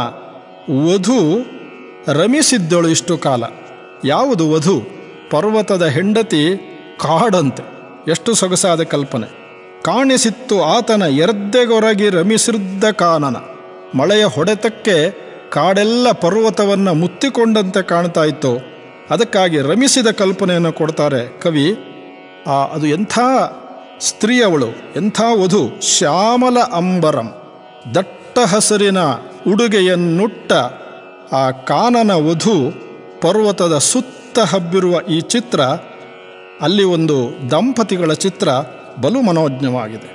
ವಧು ರಮಿಸಿದ್ದಳು ಇಷ್ಟು ಕಾಲ ಯಾವುದು ವಧು ಪರ್ವತದ ಹೆಂಡತಿ ಕಾಡಂತೆ ಎಷ್ಟು ಸೊಗಸಾದ ಕಲ್ಪನೆ ಕಾಣಿಸಿತ್ತು ಆತನ ಎರ್ದೆಗೊರಗಿ ರಮಿಸಿದ್ದ ಕಾನನ ಮಳೆಯ ಹೊಡೆತಕ್ಕೆ ಕಾಡೆಲ್ಲ ಪರ್ವತವನ್ನು ಮುತ್ತಿಕೊಂಡಂತೆ ಕಾಣ್ತಾ ಇತ್ತು ಅದಕ್ಕಾಗಿ ರಮಿಸಿದ ಕಲ್ಪನೆಯನ್ನು ಕೊಡ್ತಾರೆ ಕವಿ ಆ ಅದು ಎಂಥ ಸ್ತ್ರೀ ಅವಳು ಎಂಥ ವಧು ಶ್ಯಾಮಲ ಅಂಬರಂ ದಟ್ಟ ಹಸಿರಿನ ಉಡುಗೆಯನ್ನುಟ್ಟ ಆ ಕಾನನ ವಧು ಪರ್ವತದ ಸುತ್ತ ಹಬ್ಬಿರುವ ಈ ಚಿತ್ರ ಅಲ್ಲಿ ಒಂದು ದಂಪತಿಗಳ ಚಿತ್ರ ಬಲು ಮನೋಜ್ಞವಾಗಿದೆ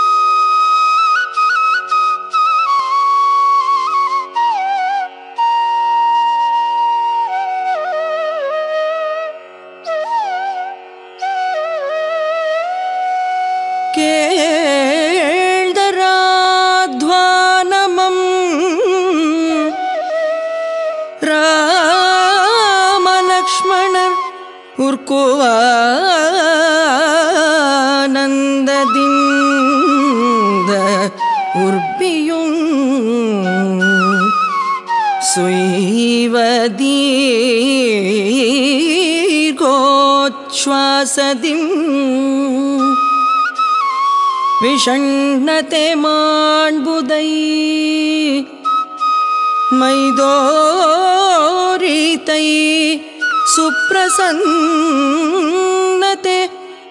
കേൾദരാധ്വാനമം രാമലക്ഷ്മണർ ഉർക്കുവാനന്ദദിന്ദ ഉർബിയും സുൈവദീർഘോച്ഛ്വാസദിം ವಿಷಣ್ಣತೆ ಮಾಡ್ಬುದೈ ಮೈದೋರಿತೈ ಸುಪ್ರಸನ್ನತೆ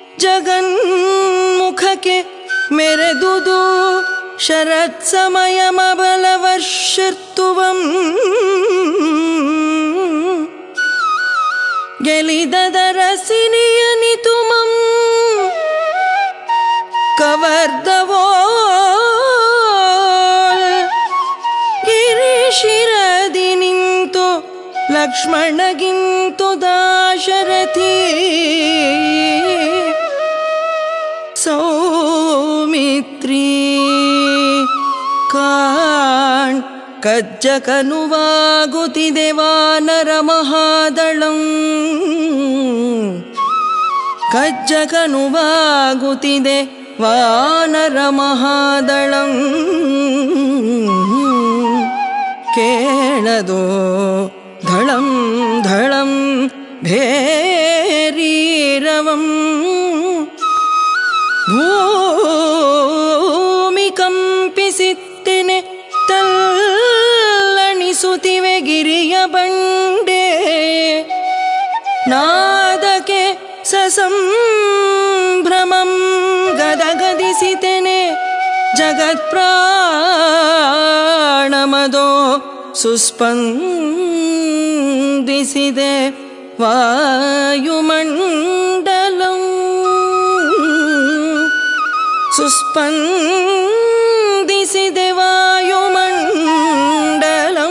ಜಗನ್ಮುಖಕ್ಕೆ ಮೆರೆದುದು ಶರತ್ ಸಮಯಮಬಲವರ್ಷರ್ತುವಂ ಗೆಲಿದದರಸಿನಿಯನಿತುಮಂ ಕವರ್ದವೋ ಗಿರಿಶಿರದಿ ನಿಂತು ಲಕ್ಷ್ಮಣಗಿಂತು ದಾಶರಥಿ ಸೌಮಿತ್ರಿ ಕಾಣ್ ಕಜ್ಜಕನುವಾಗುತ್ತಿದೆ ವಾನರ ಮಹಾದಳಂ ಕಜ್ಜಕನುವಾಗುತ್ತಿದೆ ವಾನರ ಮಹಾದಳಂ ಕೇಳದೋ ಧಳಂ ಧಳಂ ಭೇರೀರವಂ ಭೂಮಿ ಕಂಪಿಸಿತ್ತೇನೆ ತಲ್ಲಣಿಸುತ್ತಿವೆ ಗಿರಿಯ ಬಂಡೆ ನಾದಕ್ಕೆ ಸಸಂಭ್ರಮಂ ಗದಗದಿಸಿತೆನೆ ಜಗತ್ಪ್ರಾಣಮದೋ ಸುಸ್ಪಂದಿಸಿದೆ ವಾಯುಮಂಡಲಂ ಸುಸ್ಪಂದಿಸಿದೆ ವಾಯುಮಂಡಲಂ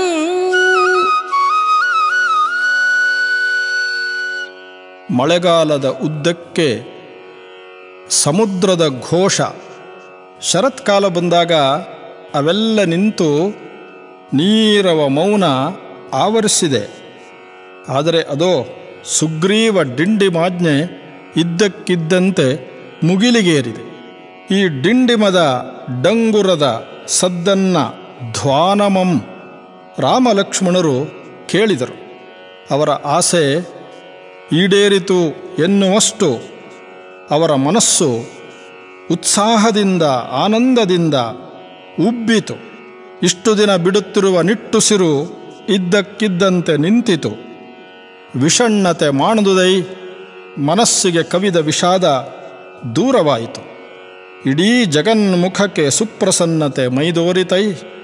ಮಳೆಗಾಲದ ಉದ್ದಕ್ಕೆ ಸಮುದ್ರದ ಘೋಷ ಶರತ್ಕಾಲ ಬಂದಾಗ ಅವೆಲ್ಲ ನಿಂತು ನೀರವ ಮೌನ ಆವರಿಸಿದೆ ಆದರೆ ಅದೋ ಸುಗ್ರೀವ ಡಿಂಡಿಮಾಜ್ಞೆ ಇದ್ದಕ್ಕಿದ್ದಂತೆ ಮುಗಿಲಿಗೇರಿದೆ ಈ ಡಿಂಡಿಮದ ಡಂಗುರದ ಸದ್ದನ್ನ ಧ್ವಾನಮಂ ರಾಮಲಕ್ಷ್ಮಣರು ಕೇಳಿದರು ಅವರ ಆಸೆ ಈಡೇರಿತು ಎನ್ನುವಷ್ಟು ಅವರ ಮನಸ್ಸು ಉತ್ಸಾಹದಿಂದ ಆನಂದದಿಂದ ಉಬ್ಬಿತು ಇಷ್ಟು ದಿನ ಬಿಡುತ್ತಿರುವ ನಿಟ್ಟುಸಿರು ಇದ್ದಕ್ಕಿದ್ದಂತೆ ನಿಂತಿತು ವಿಷಣ್ಣತೆ ಮಾಣದುದೈ ಮನಸ್ಸಿಗೆ ಕವಿದ ವಿಷಾದ ದೂರವಾಯಿತು ಇಡೀ ಜಗನ್ಮುಖಕ್ಕೆ ಸುಪ್ರಸನ್ನತೆ ಮೈದೋರಿತೈ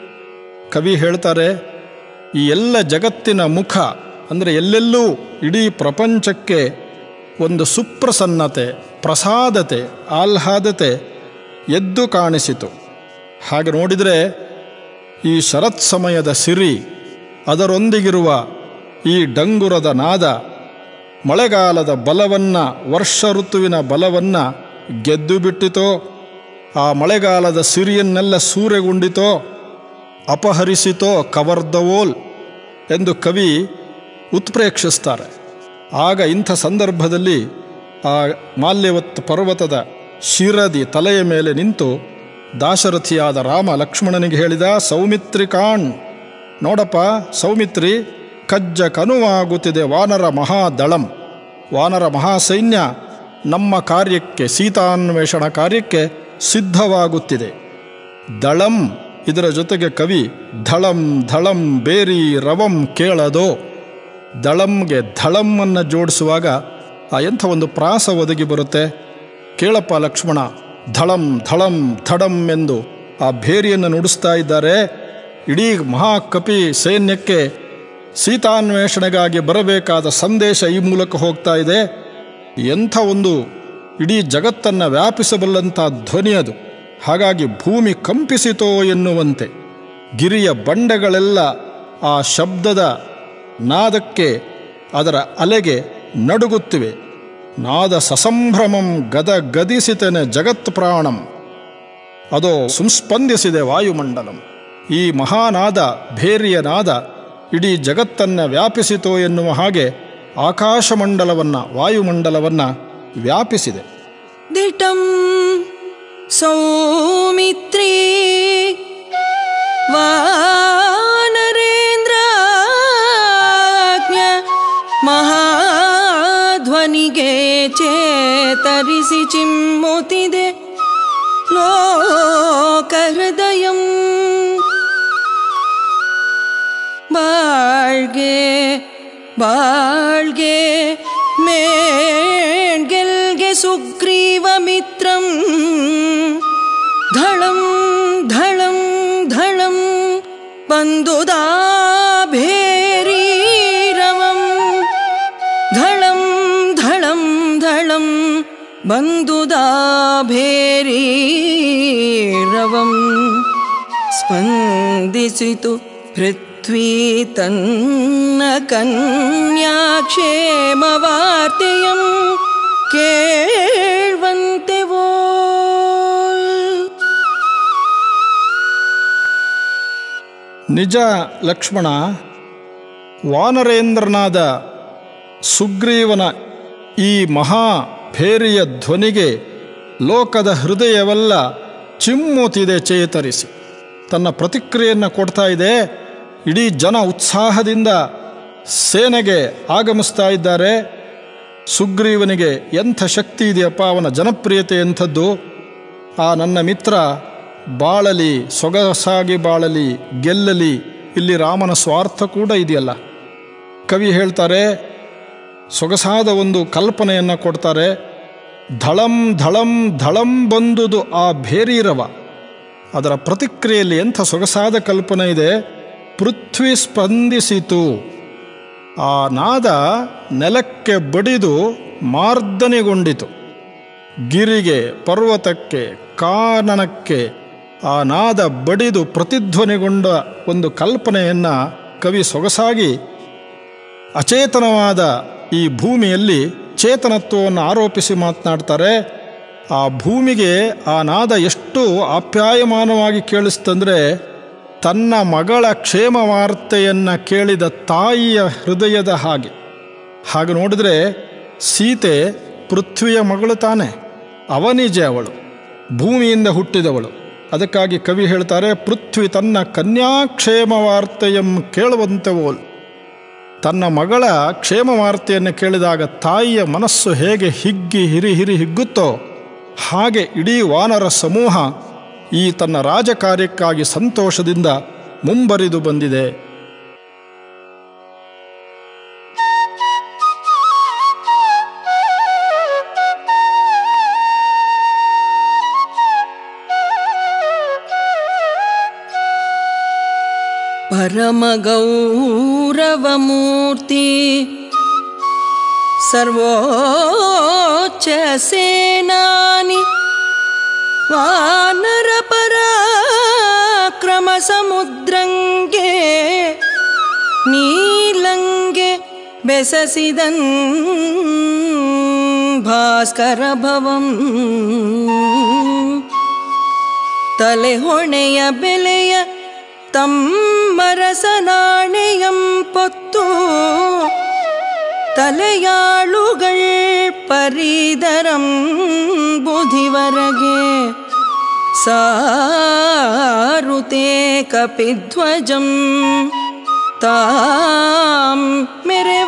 ಕವಿ ಹೇಳ್ತಾರೆ ಈ ಎಲ್ಲ ಜಗತ್ತಿನ ಮುಖ ಅಂದರೆ ಎಲ್ಲೆಲ್ಲೂ ಇಡೀ ಪ್ರಪಂಚಕ್ಕೆ ಒಂದು ಸುಪ್ರಸನ್ನತೆ ಪ್ರಸಾದತೆ ಆಹ್ಲಾದತೆ ಎದ್ದು ಕಾಣಿಸಿತು ಹಾಗೆ ನೋಡಿದರೆ ಈ ಶರತ್ ಸಮಯದ ಸಿರಿ ಅದರೊಂದಿಗಿರುವ ಈ ಡಂಗುರದ ನಾದ ಮಳೆಗಾಲದ ಬಲವನ್ನು ವರ್ಷ ಋತುವಿನ ಬಲವನ್ನು ಗೆದ್ದು ಬಿಟ್ಟಿತೋ ಆ ಮಳೆಗಾಲದ ಸಿರಿಯನ್ನೆಲ್ಲ ಸೂರೆಗುಂಡಿತೋ ಅಪಹರಿಸಿತೋ ಕವರ್ದವೋಲ್ ಎಂದು ಕವಿ ಉತ್ಪ್ರೇಕ್ಷಿಸ್ತಾರೆ ಆಗ ಇಂಥ ಸಂದರ್ಭದಲ್ಲಿ ಆ ಮಾಲ್ಯವತ್ ಪರ್ವತದ ಶಿರದಿ ತಲೆಯ ಮೇಲೆ ನಿಂತು ದಾಶರಥಿಯಾದ ರಾಮ ಲಕ್ಷ್ಮಣನಿಗೆ ಹೇಳಿದ ಸೌಮಿತ್ರಿಕಾಣ್ ನೋಡಪ್ಪ ಸೌಮಿತ್ರಿ ಕಜ್ಜ ಕನುವಾಗುತ್ತಿದೆ ವಾನರ ಮಹಾದಳಂ ವಾನರ ಮಹಾಸೈನ್ಯ ನಮ್ಮ ಕಾರ್ಯಕ್ಕೆ ಸೀತಾನ್ವೇಷಣ ಕಾರ್ಯಕ್ಕೆ ಸಿದ್ಧವಾಗುತ್ತಿದೆ ದಳಂ ಇದರ ಜೊತೆಗೆ ಕವಿ ಧಳಂ ಧಳಂ ಬೇರಿ ರವಂ ಕೇಳದೋ ದಳಂಗೆ ಧಳಮ್ಮನ್ನು ಜೋಡಿಸುವಾಗ ಆ ಎಂಥ ಒಂದು ಪ್ರಾಸ ಒದಗಿ ಬರುತ್ತೆ ಕೇಳಪ್ಪ ಲಕ್ಷ್ಮಣ ಧಳಂ ಧಳಂ ಧಡಂ ಎಂದು ಆ ಭೇರಿಯನ್ನು ನುಡಿಸ್ತಾ ಇದ್ದಾರೆ ಇಡೀ ಮಹಾಕಪಿ ಸೈನ್ಯಕ್ಕೆ ಸೀತಾನ್ವೇಷಣೆಗಾಗಿ ಬರಬೇಕಾದ ಸಂದೇಶ ಈ ಮೂಲಕ ಹೋಗ್ತಾ ಇದೆ ಎಂಥ ಒಂದು ಇಡೀ ಜಗತ್ತನ್ನು ವ್ಯಾಪಿಸಬಲ್ಲಂಥ ಧ್ವನಿ ಅದು ಹಾಗಾಗಿ ಭೂಮಿ ಕಂಪಿಸಿತೋ ಎನ್ನುವಂತೆ ಗಿರಿಯ ಬಂಡೆಗಳೆಲ್ಲ ಆ ಶಬ್ದದ ನಾದಕ್ಕೆ ಅದರ ಅಲೆಗೆ ನಡುಗುತ್ತಿವೆ ನಾದ ಸಸಂಭ್ರಮಂ ಗದ ಗದಿಸಿತನೆ ಜಗತ್ ಪ್ರಾಣಂ ಅದು ಸಂಸ್ಪಂದಿಸಿದೆ ವಾಯುಮಂಡಲಂ ಈ ಮಹಾನಾದ ಭೇರಿಯ ನಾದ ಇಡೀ ಜಗತ್ತನ್ನು ವ್ಯಾಪಿಸಿತೋ ಎನ್ನುವ ಹಾಗೆ ಆಕಾಶಮಂಡಲವನ್ನು ವಾಯುಮಂಡಲವನ್ನು ವ್ಯಾಪಿಸಿದೆ ದಿಟಂ ಸೌಮಿತ್ರಿ ವಾನರೇಂದ್ರಾಜ್ಞ ಮಹಾಧ್ವನಿಗೆ ಚೇತರಿಸಿ ಚಿಮ್ಮುತ್ತಿದೆ ಲೋಕಹೃದಯಂ ಬಾಳ್ಗೆ ಬಾಳ್ಗೆ ಮೇಣ್ಗೆಲ್ಗೆ ಸುಗ್ರೀವ ಮಿತ್ರಂ ಧಳಂ ಧಳಂ ಧಳಂ ಬಂದುದಾಭೇರೀರವಂ ಧಳಂ ಧಳಂ ಧಳಂ ಬಂದುದಾಭೇರೀರವಂ ಸ್ಪಂದಿಸಿತು ಪೃಥ್ವೀ ತನ್ನ ಕನ್ಯಾಕ್ಷೇಮವಾರ್ತೆಯಂ ಕೇಳ್ವಂತೆ ಓಲ್ ನಿಜ ಲಕ್ಷ್ಮಣ ವಾನರೇಂದ್ರನಾದ ಸುಗ್ರೀವನ ಈ ಮಹಾ ಭೇರಿಯ ಧ್ವನಿಗೆ ಲೋಕದ ಹೃದಯವೆಲ್ಲ ಚಿಮ್ಮುತ್ತಿದೆ ಚೇತರಿಸಿ ತನ್ನ ಪ್ರತಿಕ್ರಿಯೆಯನ್ನು ಕೊಡ್ತಾ ಇದೆ ಇಡೀ ಜನ ಉತ್ಸಾಹದಿಂದ ಸೇನೆಗೆ ಆಗಮಿಸ್ತಾ ಇದ್ದಾರೆ ಸುಗ್ರೀವನಿಗೆ ಎಂಥ ಶಕ್ತಿ ಇದೆಯಪ್ಪ ಅವನ ಜನಪ್ರಿಯತೆ ಎಂಥದ್ದು ಆ ನನ್ನ ಮಿತ್ರ ಬಾಳಲಿ ಸೊಗಸಾಗಿ ಬಾಳಲಿ ಗೆಲ್ಲಲಿ ಇಲ್ಲಿ ರಾಮನ ಸ್ವಾರ್ಥ ಕೂಡ ಇದೆಯಲ್ಲ ಕವಿ ಹೇಳ್ತಾರೆ ಸೊಗಸಾದ ಒಂದು ಕಲ್ಪನೆಯನ್ನು ಕೊಡ್ತಾರೆ ಧಳಂ ಧಳಂ ಧಳಂ ಬಂದುದು ಆ ಭೇರೀರವ ಅದರ ಪ್ರತಿಕ್ರಿಯೆಯಲ್ಲಿ ಎಂಥ ಸೊಗಸಾದ ಕಲ್ಪನೆ ಇದೆ ಪೃಥ್ವಿ ಸ್ಪಂದಿಸಿತು ಆ ನಾದ ನೆಲಕ್ಕೆ ಬಡಿದು ಮಾರ್ದನೆಗೊಂಡಿತು ಗಿರಿಗೆ ಪರ್ವತಕ್ಕೆ ಕಾನನಕ್ಕೆ ಆ ನಾದ ಬಡಿದು ಪ್ರತಿಧ್ವನಿಗೊಂಡ ಒಂದು ಕಲ್ಪನೆಯನ್ನು ಕವಿ ಸೊಗಸಾಗಿ ಅಚೇತನವಾದ ಈ ಭೂಮಿಯಲ್ಲಿ ಚೇತನತ್ವವನ್ನು ಆರೋಪಿಸಿ ಮಾತನಾಡ್ತಾರೆ ಆ ಭೂಮಿಗೆ ಆ ನಾದ ಎಷ್ಟು ಆಪ್ಯಾಯಮಾನವಾಗಿ ಕೇಳಿಸ್ತಂದರೆ ತನ್ನ ಮಗಳ ಕ್ಷೇಮ ವಾರ್ತೆಯನ್ನು ಕೇಳಿದ ತಾಯಿಯ ಹೃದಯದ ಹಾಗೆ ಹಾಗೆ ನೋಡಿದರೆ ಸೀತೆ ಪೃಥ್ವಿಯ ಮಗಳು ತಾನೆ ಅವನಿಜೆ ಅವಳು ಭೂಮಿಯಿಂದ ಹುಟ್ಟಿದವಳು ಅದಕ್ಕಾಗಿ ಕವಿ ಹೇಳ್ತಾರೆ ಪೃಥ್ವಿ ತನ್ನ ಕನ್ಯಾಕ್ಷೇಮ ವಾರ್ತೆಯಂ ಕೇಳುವಂತೆವೋಲ್ ತನ್ನ ಮಗಳ ಕ್ಷೇಮ ವಾರ್ತೆಯನ್ನು ಕೇಳಿದಾಗ ತಾಯಿಯ ಮನಸ್ಸು ಹೇಗೆ ಹಿಗ್ಗಿ ಹಿರಿ ಹಿರಿ ಹಿಗ್ಗುತ್ತೋ ಹಾಗೆ ಇಡೀ ವಾನರ ಸಮೂಹ ಈ ತನ್ನ ರಾಜಕಾರ್ಯಕ್ಕಾಗಿ ಸಂತೋಷದಿಂದ ಮುಂಬರಿದು ಬಂದಿದೆ परमगौरवमूर्ति सर्वोच्चसेनानि वानरपराक्रमसमुद्रङ्गे ನೀಲಂಗೆ ಬೆಸಸಿದನ್ ಭಾಸ್ಕರಭವಂ ತಲೆ ಹೊಣೆಯ ಬೆಲೆಯ ತಮ್ಮರಸನಾಣೆಯಂ ಪೊತ್ತು ತಲೆಯಾಳುಗಳ್ ಪರಿದರಂ ಬುಧಿವರಗೆ ಸಾರುತೆ ಕಪಿಧ್ವಜಂ ತಾಂ ಮೆರೆವ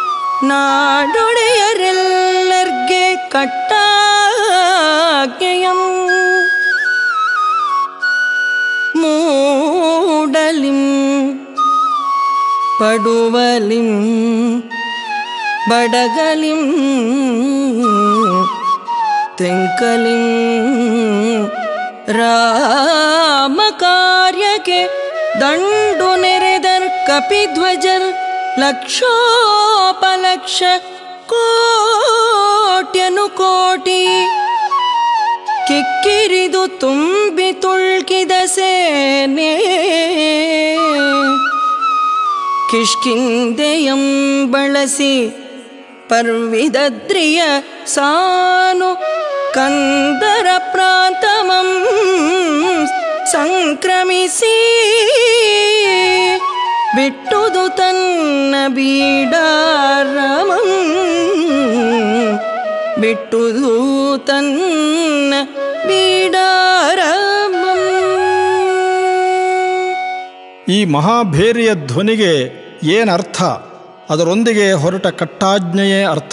ನಾಡೊಡೆಯರೆಲ್ಲರ್ಗೆ ಕಟ್ಟಾಜ್ಞೆಯಂ ಮೂಡಲಿಂ ಪಡುವಲಿಂ ಬಡಗಲಿಂ ತೆಂಕಲಿಂ ರಾಮ ಕಾರ್ಯಕ್ಕೆ ದಂಡು ನೆರೆದರ್ ಕಪಿಧ್ವಜರ್ ಲಕ್ಷೋಪಲಕ್ಷ ಕೋಟ್ಯನು ಕೋಟಿ ಕಿಕ್ಕಿರಿದು ತುಂಬಿ ತುಳ್ಕಿದ ಸೇನೆ ಕಿಷ್ಕಿಂದೆಯಂ ಬಳಸಿ ಪರ್ವಿದದ್ರಿಯ ಸಾನು ಕಂದರ ಪ್ರಾಂತಮಂ ಸಂಕ್ರಮಿಸಿ ಬಿಟ್ಟುದು ತನ್ನ ಬೀಡಾರಮಂ ಬಿಟ್ಟುದು ತನ್ನ ಬೀಡಾರಮಂ ಈ ಮಹಾಭೇರಿಯ ಧ್ವನಿಗೆ ಏನರ್ಥ ಅದರೊಂದಿಗೆ ಹೊರಟ ಕಟ್ಟಾಜ್ಞೆಯೇ ಅರ್ಥ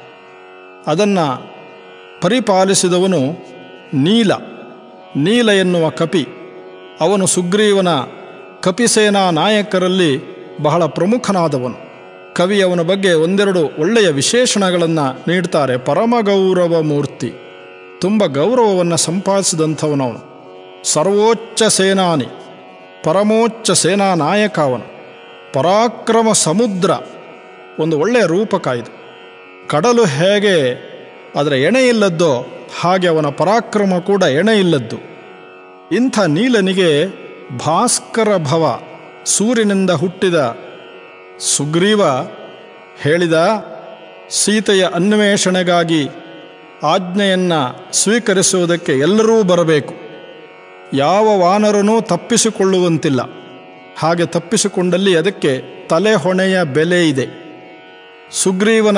ಅದನ್ನು ಪರಿಪಾಲಿಸಿದವನು ನೀಲ ನೀಲ ಎನ್ನುವ ಕಪಿ ಅವನು ಸುಗ್ರೀವನ ಕಪಿಸೇನಾ ನಾಯಕರಲ್ಲಿ ಬಹಳ ಪ್ರಮುಖನಾದವನು ಕವಿ ಅವನ ಬಗ್ಗೆ ಒಂದೆರಡು ಒಳ್ಳೆಯ ವಿಶೇಷಣಗಳನ್ನು ನೀಡ್ತಾರೆ ಪರಮಗೌರವ ಮೂರ್ತಿ ತುಂಬ ಗೌರವವನ್ನು ಸಂಪಾದಿಸಿದಂಥವನವನು ಸರ್ವೋಚ್ಚ ಸೇನಾನಿ ಪರಮೋಚ್ಚ ಸೇನಾ ನಾಯಕ ಅವನು ಪರಾಕ್ರಮ ಸಮುದ್ರ ಒಂದು ಒಳ್ಳೆಯ ರೂಪಕ ಇದು ಕಡಲು ಹೇಗೆ ಅದರ ಎಣೆ ಇಲ್ಲದ್ದೋ ಹಾಗೆ ಅವನ ಪರಾಕ್ರಮ ಕೂಡ ಎಣೆ ಇಲ್ಲದ್ದು ಇಂಥ ನೀಲನಿಗೆ ಭಾಸ್ಕರ ಭವ ಸೂರ್ಯನಿಂದ ಹುಟ್ಟಿದ ಸುಗ್ರೀವ ಹೇಳಿದ ಸೀತೆಯ ಅನ್ವೇಷಣೆಗಾಗಿ ಆಜ್ಞೆಯನ್ನು ಸ್ವೀಕರಿಸುವುದಕ್ಕೆ ಎಲ್ಲರೂ ಬರಬೇಕು ಯಾವ ವಾನರನೂ ತಪ್ಪಿಸಿಕೊಳ್ಳುವಂತಿಲ್ಲ ಹಾಗೆ ತಪ್ಪಿಸಿಕೊಂಡಲ್ಲಿ ಅದಕ್ಕೆ ತಲೆ ಹೊಣೆಯ ಬೆಲೆ ಇದೆ ಸುಗ್ರೀವನ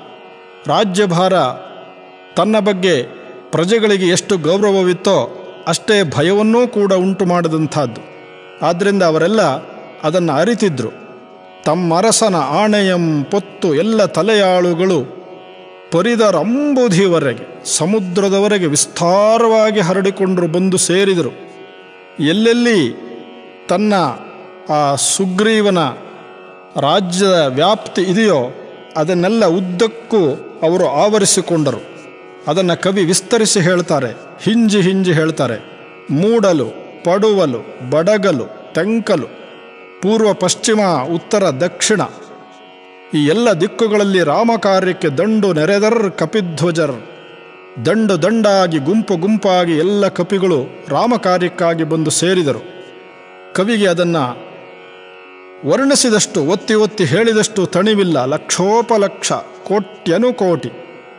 ರಾಜ್ಯಭಾರ ತನ್ನ ಬಗ್ಗೆ ಪ್ರಜೆಗಳಿಗೆ ಎಷ್ಟು ಗೌರವವಿತ್ತೋ ಅಷ್ಟೇ ಭಯವನ್ನೂ ಕೂಡ ಉಂಟು ಮಾಡಿದಂಥದ್ದು ಆದ್ದರಿಂದ ಅವರೆಲ್ಲ ಅದನ್ನು ಅರಿತಿದ್ರು ತಮ್ಮರಸನ ಆಣೆಯಂ ಪೊತ್ತು ಎಲ್ಲ ತಲೆಯಾಳುಗಳು ಪರಿದರಂಬುಧಿವರೆಗೆ ಸಮುದ್ರದವರೆಗೆ ವಿಸ್ತಾರವಾಗಿ ಹರಡಿಕೊಂಡರು ಬಂದು ಸೇರಿದರು ಎಲ್ಲೆಲ್ಲಿ ತನ್ನ ಆ ಸುಗ್ರೀವನ ರಾಜ್ಯದ ವ್ಯಾಪ್ತಿ ಇದೆಯೋ ಅದನ್ನೆಲ್ಲ ಉದ್ದಕ್ಕೂ ಅವರು ಆವರಿಸಿಕೊಂಡರು ಅದನ್ನು ಕವಿ ವಿಸ್ತರಿಸಿ ಹೇಳ್ತಾರೆ ಹಿಂಜಿ ಹಿಂಜಿ ಹೇಳ್ತಾರೆ ಮೂಡಲು ಪಡುವಲು ಬಡಗಲು ತೆಂಕಲು ಪೂರ್ವ ಪಶ್ಚಿಮ ಉತ್ತರ ದಕ್ಷಿಣ ಈ ಎಲ್ಲ ದಿಕ್ಕುಗಳಲ್ಲಿ ರಾಮಕಾರ್ಯಕ್ಕೆ ದಂಡು ನೆರೆದರ್ ಕಪಿಧ್ವಜರ್ ದಂಡು ದಂಡಾಗಿ ಗುಂಪು ಗುಂಪಾಗಿ ಎಲ್ಲ ಕಪಿಗಳು ರಾಮಕಾರ್ಯಕ್ಕಾಗಿ ಬಂದು ಸೇರಿದರು ಕವಿಗೆ ಅದನ್ನು ವರ್ಣಿಸಿದಷ್ಟು ಒತ್ತಿ ಒತ್ತಿ ಹೇಳಿದಷ್ಟು ತಣಿವಿಲ್ಲ ಲಕ್ಷೋಪಲಕ್ಷ ಕೋಟ್ಯನುಕೋಟಿ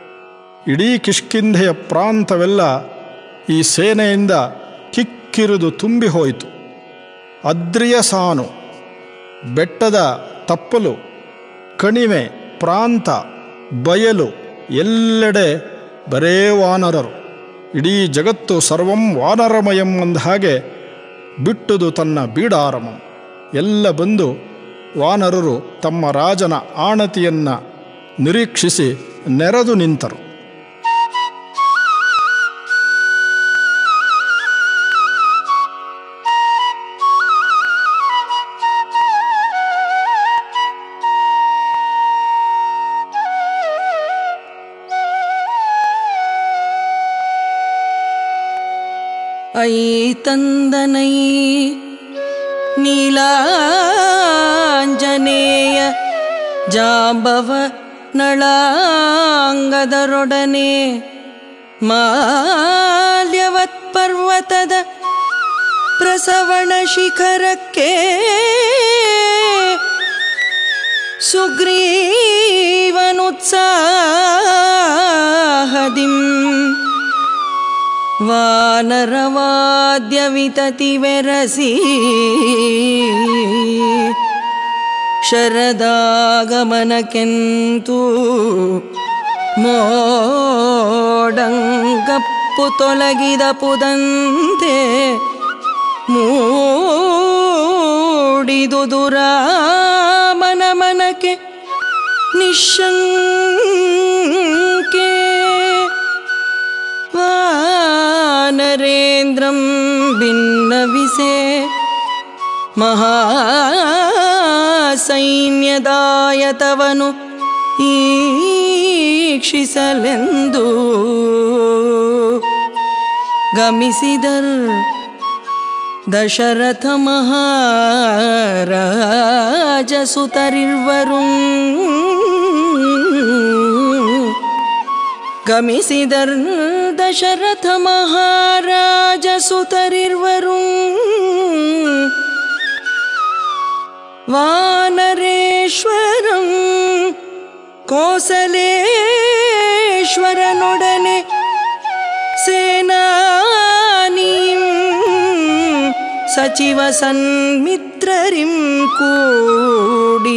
ಇಡೀ ಕಿಷ್ಕಿಂಧೆಯ ಪ್ರಾಂತವೆಲ್ಲ ಈ ಸೇನೆಯಿಂದ ಕಿಕ್ಕಿರಿದು ತುಂಬಿ ಹೋಯಿತು ಅದ್ರಿಯ ಸಾನು ಬೆಟ್ಟದ ತಪ್ಪಲು ಕಣಿವೆ ಪ್ರಾಂತ ಬಯಲು ಎಲ್ಲೆಡೆ ಬರೇ ವಾನರರು ಇಡೀ ಜಗತ್ತು ಸರ್ವಂ ವಾನರಮಯಂ ಅಂದ ಹಾಗೆ ಬಿಟ್ಟುದು ತನ್ನ ಬೀಡಾರಮಂ ಎಲ್ಲ ಬಂದು ವಾನರರು ತಮ್ಮ ರಾಜನ ಆಣತಿಯನ್ನ ನಿರೀಕ್ಷಿಸಿ ನೆರೆದು ನಿಂತರು ಐ ತಂದನೈ ನೀಲಾಂಜನೇಯ ಜಾಂಬವ ನಳಾಂಗದರೊಡನೆ ಮಾಲ್ಯವತ್ ಪರ್ವತದ ಪ್ರಸವಣ ಶಿಖರಕ್ಕೆ ಸುಗ್ರೀವನುತ್ಸಾಹದಿಂ ವಾನರವಾದ್ಯವಿತತಿ ವೆರಸಿ ಶರದಾಗಮನಕ್ಕೆಂತೂ ಮೋಡಂಗಪ್ಪು ತೊಲಗಿದ ಪುದಂತೆ ಮೂಡಿದು ದುರಾಮನ ಮನಕ್ಕೆ ನಿಶಂಕೆ ವಾನರೇಂದ್ರಂ ಭಿನ್ನವಿಸೆ ಮಹಾಸೈನ್ಯದಾಯತವನು ಈಕ್ಷಿಸಲೆಂದು ಗಮಿಸಿದರ್ ದಶರಥ ಮಹಾರಾಜ ಸುತರಿರ್ವರು ಗಮಿಸಿದರ್ ದಶರಥ ಮಹಾರಾಜ ಸುತರಿರ್ವರು ವಾನರೇಶ್ವರಂ ಕೋಸಲೇಶ್ವರನೊಡನೆ ಸೇನಾನೀಂ ಸಚಿವ ಸನ್ಮಿತ್ರರಿಂ ಕೂಡಿ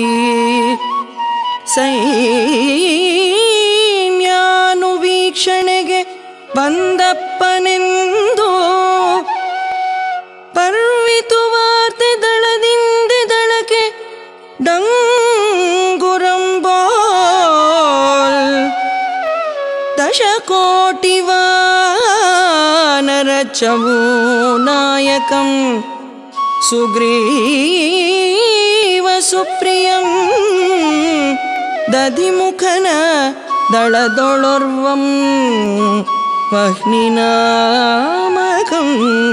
ಸೈನ್ಯಾನುವೀಕ್ಷಣೆಗೆ ಬಂದಪ್ಪನೆಂದು ಪರ್ವಿತು ವಾರ್ತೆ ದಳದಿಂದೆ ದಳಕ್ಕೆ ಡಂಗುರಂಬೋಲ್ ದಶಕೋಟಿ ವಾನರಚವೋ ನಾಯಕಂ ಸುಗ್ರೀವ ಸುಪ್ರಿಯಂ ದಧಿಮುಖನ ದಳದೊಳರ್ವಂ ವಹ್ನಿನಾಮಕಂ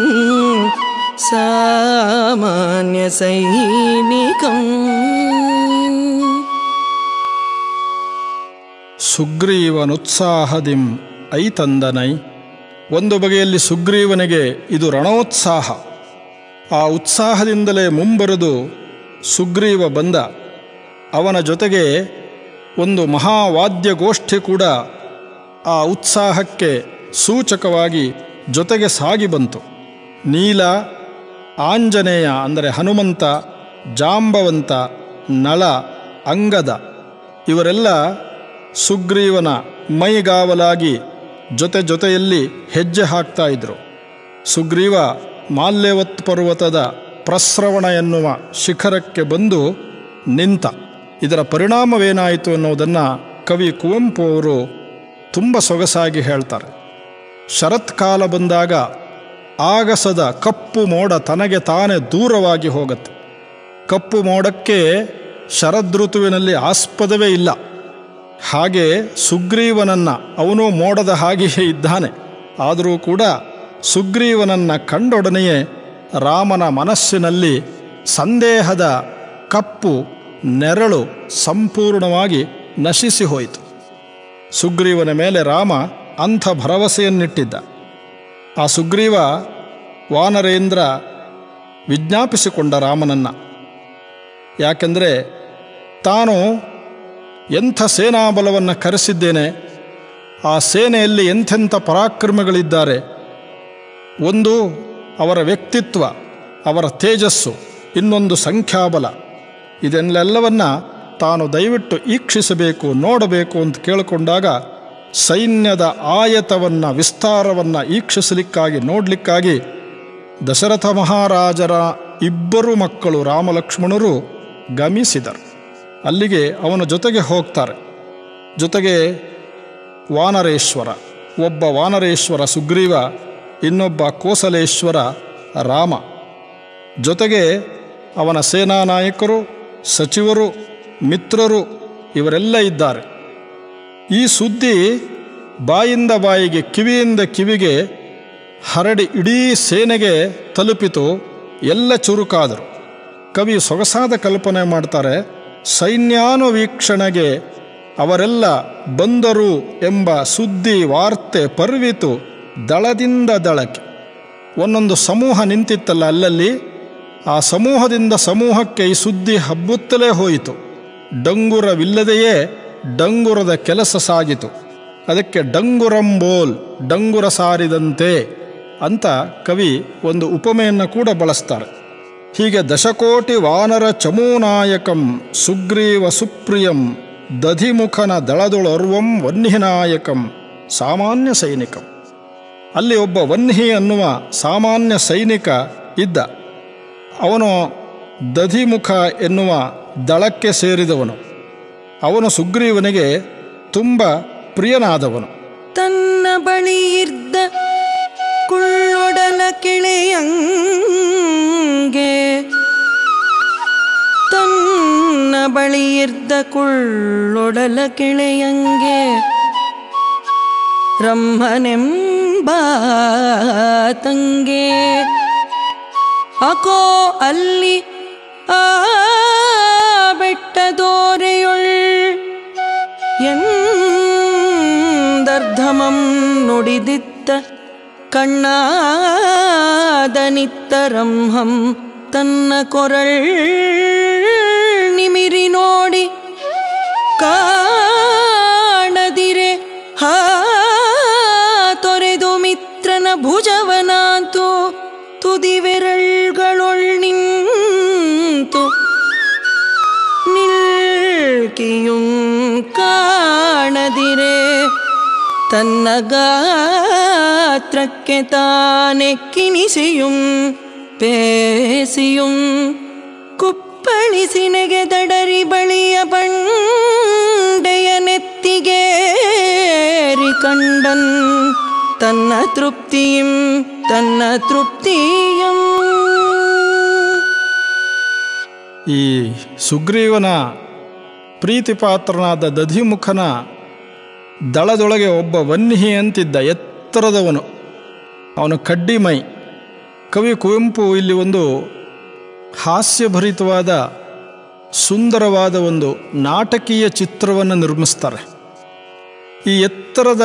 ಸಾಮಾನ್ಯ ಸೈನಿಕಂ ಸುಗ್ರೀವನುತ್ಸಾಹದಿಂ ಐತಂದನೈ ಒಂದು ಬಗೆಯಲ್ಲಿ ಸುಗ್ರೀವನಿಗೆ ಇದು ರಣೋತ್ಸಾಹ ಆ ಉತ್ಸಾಹದಿಂದಲೇ ಮುಂಬರೆದು ಸುಗ್ರೀವ ಬಂದ ಅವನ ಜೊತೆಗೆ ಒಂದು ಮಹಾವಾದ್ಯಗೋಷ್ಠಿ ಕೂಡ ಆ ಉತ್ಸಾಹಕ್ಕೆ ಸೂಚಕವಾಗಿ ಜೊತೆಗೆ ಸಾಗಿ ಬಂತು ನೀಲ ಆಂಜನೇಯ ಅಂದರೆ ಹನುಮಂತ ಜಾಂಬವಂತ ನಳ ಅಂಗದ ಇವರೆಲ್ಲ ಸುಗ್ರೀವನ ಮೈಗಾವಲಾಗಿ ಜೊತೆ ಜೊತೆಯಲ್ಲಿ ಹೆಜ್ಜೆ ಹಾಕ್ತಾ ಇದ್ರು ಸುಗ್ರೀವ ಮಾಲ್ಯವತ್ ಪರ್ವತದ ಪ್ರಸ್ರವಣ ಎನ್ನುವ ಶಿಖರಕ್ಕೆ ಬಂದು ನಿಂತ ಇದರ ಪರಿಣಾಮವೇನಾಯಿತು ಅನ್ನೋದನ್ನು ಕವಿ ಕುವೆಂಪು ಅವರು ತುಂಬ ಸೊಗಸಾಗಿ ಹೇಳ್ತಾರೆ ಶರತ್ಕಾಲ ಬಂದಾಗ ಆಗಸದ ಕಪ್ಪು ಮೋಡ ತನಗೆ ತಾನೇ ದೂರವಾಗಿ ಹೋಗುತ್ತೆ ಕಪ್ಪು ಮೋಡಕ್ಕೆ ಶರದೃತುವಿನಲ್ಲಿ ಆಸ್ಪದವೇ ಇಲ್ಲ ಹಾಗೆ ಸುಗ್ರೀವನನ್ನ ಅವನು ಮೋಡದ ಹಾಗೆಯೇ ಇದ್ದಾನೆ ಆದರೂ ಕೂಡ ಸುಗ್ರೀವನನ್ನ ಕಂಡೊಡನೆಯೇ ರಾಮನ ಮನಸ್ಸಿನಲ್ಲಿ ಸಂದೇಹದ ಕಪ್ಪು ನೆರಳು ಸಂಪೂರ್ಣವಾಗಿ ನಶಿಸಿ ಹೋಯಿತು ಸುಗ್ರೀವನ ಮೇಲೆ ರಾಮ ಅಂಥ ಭರವಸೆಯನ್ನಿಟ್ಟಿದ್ದ ಆ ಸುಗ್ರೀವ ವಾನರೇಂದ್ರ ವಿಜ್ಞಾಪಿಸಿಕೊಂಡ ರಾಮನನ್ನ ಯಾಕೆಂದರೆ ತಾನು ಎಂಥ ಸೇನಾಬಲವನ್ನು ಕರೆಸಿದ್ದೇನೆ ಆ ಸೇನೆಯಲ್ಲಿ ಎಂಥೆಂಥ ಪರಾಕ್ರಮಗಳಿದ್ದಾರೆ ಒಂದು ಅವರ ವ್ಯಕ್ತಿತ್ವ ಅವರ ತೇಜಸ್ಸು ಇನ್ನೊಂದು ಸಂಖ್ಯಾಬಲ ಇದನ್ನೆಲ್ಲವನ್ನ ತಾನು ದಯವಿಟ್ಟು ಈಕ್ಷಿಸಬೇಕು ನೋಡಬೇಕು ಅಂತ ಕೇಳಿಕೊಂಡಾಗ ಸೈನ್ಯದ ಆಯತವನ್ನು ವಿಸ್ತಾರವನ್ನು ಈಕ್ಷಿಸಲಿಕ್ಕಾಗಿ ನೋಡಲಿಕ್ಕಾಗಿ ದಶರಥ ಮಹಾರಾಜರ ಇಬ್ಬರು ಮಕ್ಕಳು ರಾಮಲಕ್ಷ್ಮಣರು ಗಮಿಸಿದರು ಅಲ್ಲಿಗೆ ಅವನ ಜೊತೆಗೆ ಹೋಗ್ತಾರೆ ಜೊತೆಗೆ ವಾನರೇಶ್ವರ ಒಬ್ಬ ವಾನರೇಶ್ವರ ಸುಗ್ರೀವ ಇನ್ನೊಬ್ಬ ಕೋಸಲೇಶ್ವರ ರಾಮ ಜೊತೆಗೆ ಅವನ ಸೇನಾ ನಾಯಕರು ಸಚಿವರು ಮಿತ್ರರು ಇವರೆಲ್ಲ ಇದ್ದಾರೆ ಈ ಸುದ್ದಿ ಬಾಯಿಂದ ಬಾಯಿಗೆ ಕಿವಿಯಿಂದ ಕಿವಿಗೆ ಹರಡಿ ಇಡೀ ಸೇನೆಗೆ ತಲುಪಿತು ಎಲ್ಲ ಚುರುಕಾದರು ಕವಿ ಸೊಗಸಾದ ಕಲ್ಪನೆ ಮಾಡ್ತಾರೆ ಸೈನ್ಯಾನುವೀಕ್ಷಣೆಗೆ ಅವರೆಲ್ಲ ಬಂದರು ಎಂಬ ಸುದ್ದಿ ವಾರ್ತೆ ಪರ್ವಿತು ದಳದಿಂದ ದಳಕ್ಕೆ ಒಂದೊಂದು ಸಮೂಹ ನಿಂತಿತ್ತಲ್ಲ ಅಲ್ಲಲ್ಲಿ ಆ ಸಮೂಹದಿಂದ ಸಮೂಹಕ್ಕೆ ಈ ಸುದ್ದಿ ಹಬ್ಬುತ್ತಲೇ ಹೋಯಿತು ಡಂಗುರವಿಲ್ಲದೆಯೇ ಡಂಗುರದ ಕೆಲಸ ಸಾಗಿತು ಅದಕ್ಕೆ ಡಂಗುರಂಬೋಲ್ ಡಂಗುರ ಸಾರಿದಂತೆ ಅಂತ ಕವಿ ಒಂದು ಉಪಮೆಯನ್ನು ಕೂಡ ಬಳಸ್ತಾರೆ ಹೀಗೆ ದಶಕೋಟಿ ವಾನರ ಚಮೂನಾಯಕಂ ಸುಗ್ರೀವ ಸುಪ್ರಿಯಂ ದಧಿಮುಖನ ದಳದೊಳರ್ವಂ ವನ್ಹಿನಾಯಕಂ ಸಾಮಾನ್ಯ ಸೈನಿಕಂ ಅಲ್ಲಿ ಒಬ್ಬ ವನ್ಹಿ ಅನ್ನುವ ಸಾಮಾನ್ಯ ಸೈನಿಕ ಇದ್ದ ಅವನು ದಧಿಮುಖ ಎನ್ನುವ ದಳಕ್ಕೆ ಸೇರಿದವನು ಅವನು ಸುಗ್ರೀವನಿಗೆ ತುಂಬ ಪ್ರಿಯನಾದವನು ತನ್ನ ಬಳಿಯಿದ್ದ ಕುಳ್ಳೊಡಲ ಕೆಳೆಯಂಗೆ ತನ್ನ ಬಳಿಯಿದ್ದ ಕುಳ್ಳೊಡಲ ಕೆಳೆಯಂಗೆ ರಮ್ಮನೆಂಬ ತಂಗೆ ಅಕೋ ಅಲ್ಲಿ ಆ ಬೆಟ್ಟದೋರೆಯೊಳ್ ಎಂದರ್ಧಮಂ ನುಡಿದಿತ್ತ ಕಣ್ಣಾದನಿತ್ತರಂಹಂ ತನ್ನ ಕೊರಳ್ ನಿಮಿರಿ ನೋಡಿ ಕಾಣದಿರೆ ಹಾ ತೊರೆದು ಮಿತ್ರನ ಭುಜವನಾತು ತುದಿವೆರಳ್ಗಳೊಳ್ ನಿಂತು ನಿಲ್ಕಿಯುಂ ಕಾಣದಿರೆ ತನ್ನ ಗಾತ್ರಕ್ಕೆ ತಾನೆ ಕಿನಿಸಿಯುಂ ಪೇಸಿಯುಂ ಕುಪ್ಪಳಿಸಿ ನೆಗೆದಡರಿ ಬಳಿಯ ಬಂಡೆಯ ನೆತ್ತಿಗೇರಿ ಕಂಡನ್ ತನ್ನ ತೃಪ್ತಿಯಂ ತನ್ನ ತೃಪ್ತಿಯಂ ಈ ಸುಗ್ರೀವನ ಪ್ರೀತಿಪಾತ್ರನಾದ ದಧಿಮುಖನ ದಳದೊಳಗೆ ಒಬ್ಬ ವನ್ಹಿ ಅಂತಿದ್ದ ಎತ್ತರದವನು ಅವನು ಕಡ್ಡಿಮೈ ಕವಿ ಕುವೆಂಪು ಇಲ್ಲಿ ಒಂದು ಹಾಸ್ಯಭರಿತವಾದ ಸುಂದರವಾದ ಒಂದು ನಾಟಕೀಯ ಚಿತ್ರವನ್ನು ನಿರ್ಮಿಸ್ತಾರೆ ಈ ಎತ್ತರದ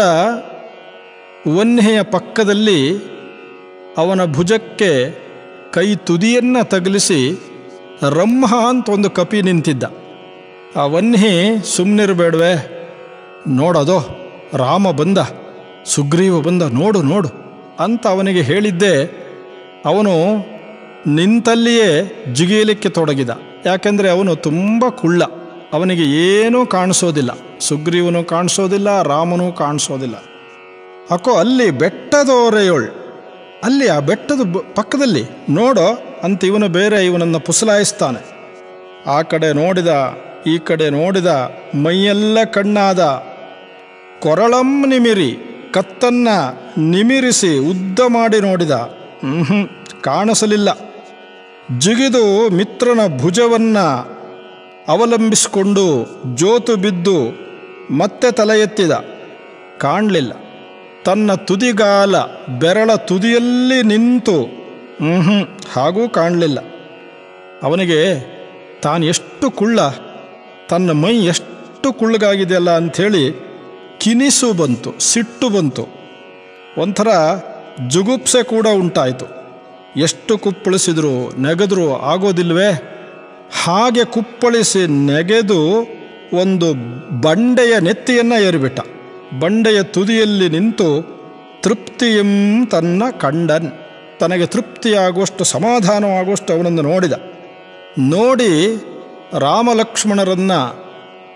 ವನ್ಹೆಯ ಪಕ್ಕದಲ್ಲಿ ಅವನ ಭುಜಕ್ಕೆ ಕೈ ತುದಿಯನ್ನು ತಗಲಿಸಿ ರಮ್ಹ ಅಂತ ಒಂದು ಕಪಿ ನಿಂತಿದ್ದ ಆ ವನ್ಹಿ ಸುಮ್ಮನಿರಬೇಡವೆ ನೋಡೋದೋ ರಾಮ ಬಂದ ಸುಗ್ರೀವ ಬಂದ ನೋಡು ನೋಡು ಅಂತ ಅವನಿಗೆ ಹೇಳಿದ್ದೆ ಅವನು ನಿಂತಲ್ಲಿಯೇ ಜಿಗಿಯಲಿಕ್ಕೆ ತೊಡಗಿದ ಯಾಕೆಂದರೆ ಅವನು ತುಂಬ ಕುಳ್ಳ ಅವನಿಗೆ ಏನೂ ಕಾಣಿಸೋದಿಲ್ಲ ಸುಗ್ರೀವನು ಕಾಣಿಸೋದಿಲ್ಲ ರಾಮನೂ ಕಾಣಿಸೋದಿಲ್ಲ ಅಕ್ಕೋ ಅಲ್ಲಿ ಬೆಟ್ಟದೋರೆಯೋಳ್ ಅಲ್ಲಿ ಆ ಬೆಟ್ಟದ ಬ- ಪಕ್ಕದಲ್ಲಿ ನೋಡೋ ಅಂತ ಇವನು ಬೇರೆ ಇವನನ್ನು ಪುಸಲಾಯಿಸ್ತಾನೆ ಆ ಕಡೆ ನೋಡಿದ ಈ ಕಡೆ ನೋಡಿದ ಮೈಯೆಲ್ಲ ಕಣ್ಣಾದ ಕೊರಳಂ ನಿಮಿರಿ ಕತ್ತನ್ನ ನಿಮಿರಿಸಿ ಉದ್ದ ಮಾಡಿ ನೋಡಿದ ಹ್ಮ್ ಕಾಣಿಸಲಿಲ್ಲ ಜಿಗಿದು ಮಿತ್ರನ ಭುಜವನ್ನ ಅವಲಂಬಿಸಿಕೊಂಡು ಜೋತು ಬಿದ್ದು ಮತ್ತೆ ತಲೆ ಎತ್ತಿದ ಕಾಣಲಿಲ್ಲ ತನ್ನ ತುದಿಗಾಲ ಬೆರಳ ತುದಿಯಲ್ಲಿ ನಿಂತು ಹ್ಞೂ ಹಾಗೂ ಕಾಣಲಿಲ್ಲ ಅವನಿಗೆ ತಾನು ಎಷ್ಟು ಕುಳ್ಳ ತನ್ನ ಮೈ ಎಷ್ಟು ಕುಳ್ಳಗಾಗಿದೆಯಲ್ಲ ಅಂಥೇಳಿ ಕಿನಿಸು ಬಂತು ಸಿಟ್ಟು ಬಂತು ಒಂಥರ ಜುಗುಪ್ಸೆ ಕೂಡ ಉಂಟಾಯಿತು ಎಷ್ಟು ಕುಪ್ಪಳಿಸಿದ್ರು ನೆಗೆದ್ರು ಆಗೋದಿಲ್ವೇ ಹಾಗೆ ಕುಪ್ಪಳಿಸಿ ನೆಗೆದು ಒಂದು ಬಂಡೆಯ ನೆತ್ತಿಯನ್ನು ಏರಿಬಿಟ್ಟ ಬಂಡೆಯ ತುದಿಯಲ್ಲಿ ನಿಂತು ತೃಪ್ತಿಯಂ ತನ್ನ ಕಂಡನ್ ತನಗೆ ತೃಪ್ತಿಯಾಗುವಷ್ಟು ಸಮಾಧಾನವಾಗುವಷ್ಟು ಅವನನ್ನು ನೋಡಿದ ನೋಡಿ ರಾಮಲಕ್ಷ್ಮಣರನ್ನ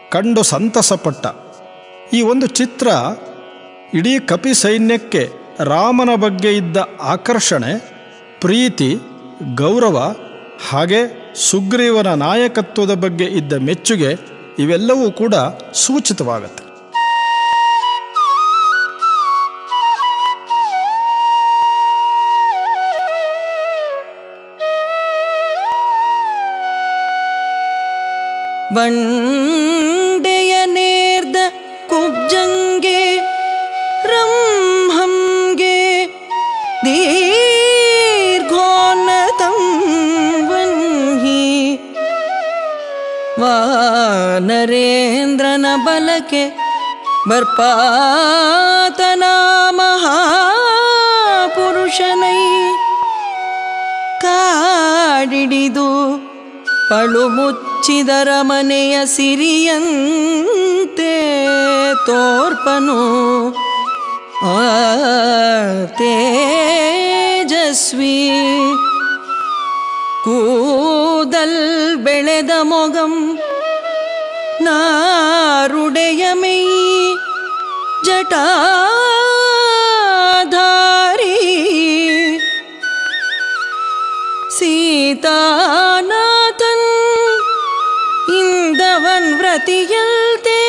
ಕಂಡು ಸಂತಸಪಟ್ಟ ಈ ಒಂದು ಚಿತ್ರ ಇಡೀ ಕಪಿ ಸೈನ್ಯಕ್ಕೆ ರಾಮನ ಬಗ್ಗೆ ಇದ್ದ ಆಕರ್ಷಣೆ ಪ್ರೀತಿ ಗೌರವ ಹಾಗೆ ಸುಗ್ರೀವನ ನಾಯಕತ್ವದ ಬಗ್ಗೆ ಇದ್ದ ಮೆಚ್ಚುಗೆ ಇವೆಲ್ಲವೂ ಕೂಡ ಸೂಚಿತವಾಗತ್ತೆ ಬಂಡೆಯ ನೇರ್ದ ಕುಬ್ಜಂಗೆ ರಂಹಂಗೆ ದೀರ್ಘೋನ್ನತಂ ವನ್ಹಿ ವಾನರೇಂದ್ರನ ಬಲಕೆ ಬರ್ಪಾತನ ಮಹಾಪುರುಷನೈ ಕಾಡಿಡಿದು ಪಳು ಮುಚ್ಚಿದರ ಮನೆಯ ಸಿರಿಯಂತೆ ತೋರ್ಪನು ಆ ತೇಜಸ್ವಿ ಕೂದಲ್ ಬೆಳೆದ ಮೊಗಂ ನಾರುಡೆಯ ಮೈ ಜಟಾಧಾರಿ சீதாநாதன் இந்தவன் விரதியல்தே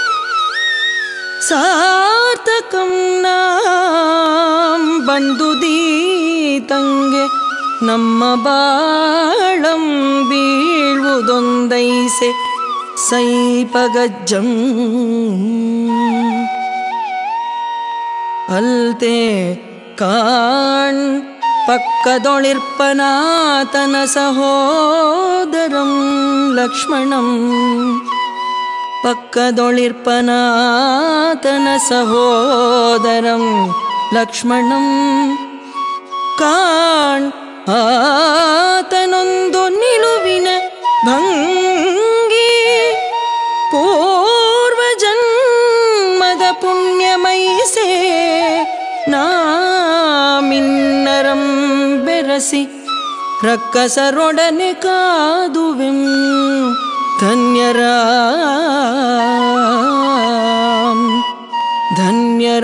ಸಾರ್ಥಕಂ ನಾಂ ಬಂದುದೀತಂಗೆ ನಮ್ಮ ಬಾಳಂ ಬೀಳುವುದೊಂದೈಸೆ ಸೈಪಗಜ್ಜಂ ಅಲ್ತೆ ಕಾಣ್ ಪಕ್ಕದೊಳಿರ್ಪನಾತನ ಸಹೋದರಂ ಲಕ್ಷ್ಮಣಂ ಪಕ್ಕದೊಳಿರ್ಪನಾತನ ಸಹೋದರಂ ಲಕ್ಷ್ಮಣಂ ಕಾಣ್ ಆತನೊಂದು ನಿಲುವಿನ ಭಂಗಿ ಪೂರ್ವ ಜನ್ಮದ ಪುಣ್ಯಮಯಿಸೆ ನಾಮಿನ್ನರಂ ಬೆರಸಿ ರಕ್ಕಸರೊಡನೆ ಕಾದುವೆಂ ಧನ್ಯರ ಧನ್ಯರ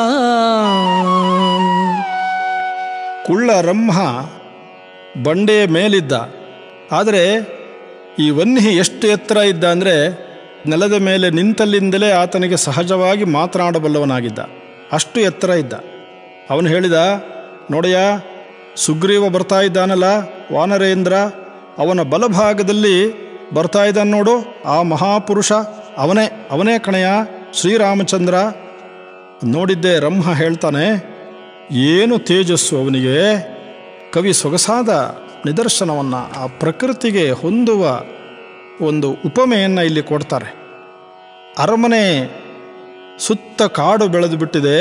ಕುಳ್ಳ ರಂಹ ಬಂಡೆಯ ಮೇಲಿದ್ದ ಆದರೆ ಈ ವನ್ಹಿ ಎಷ್ಟು ಎತ್ತರ ಇದ್ದ ಅಂದರೆ ನೆಲದ ಮೇಲೆ ನಿಂತಲ್ಲಿಂದಲೇ ಆತನಿಗೆ ಸಹಜವಾಗಿ ಮಾತನಾಡಬಲ್ಲವನಾಗಿದ್ದ ಅಷ್ಟು ಎತ್ತರ ಇದ್ದ ಅವನು ಹೇಳಿದ ನೋಡಯ್ಯ ಸುಗ್ರೀವ ಬರ್ತಾ ಇದ್ದಾನಲ್ಲ ವಾನರೇಂದ್ರ ಅವನ ಬಲಭಾಗದಲ್ಲಿ ಬರ್ತಾ ಇದ್ದಾನೆ ನೋಡು ಆ ಮಹಾಪುರುಷ ಅವನೇ ಅವನೇ ಕಣಯ್ಯ ಶ್ರೀರಾಮಚಂದ್ರ ನೋಡಿದ್ದೆ ರಂಹ ಹೇಳ್ತಾನೆ ಏನು ತೇಜಸ್ಸು ಅವನಿಗೆ ಕವಿ ಸೊಗಸಾದ ನಿದರ್ಶನವನ್ನು ಆ ಪ್ರಕೃತಿಗೆ ಹೊಂದುವ ಒಂದು ಉಪಮೆಯನ್ನು ಇಲ್ಲಿ ಕೊಡ್ತಾರೆ ಅರಮನೆ ಸುತ್ತ ಕಾಡು ಬೆಳೆದು ಬಿಟ್ಟಿದೆ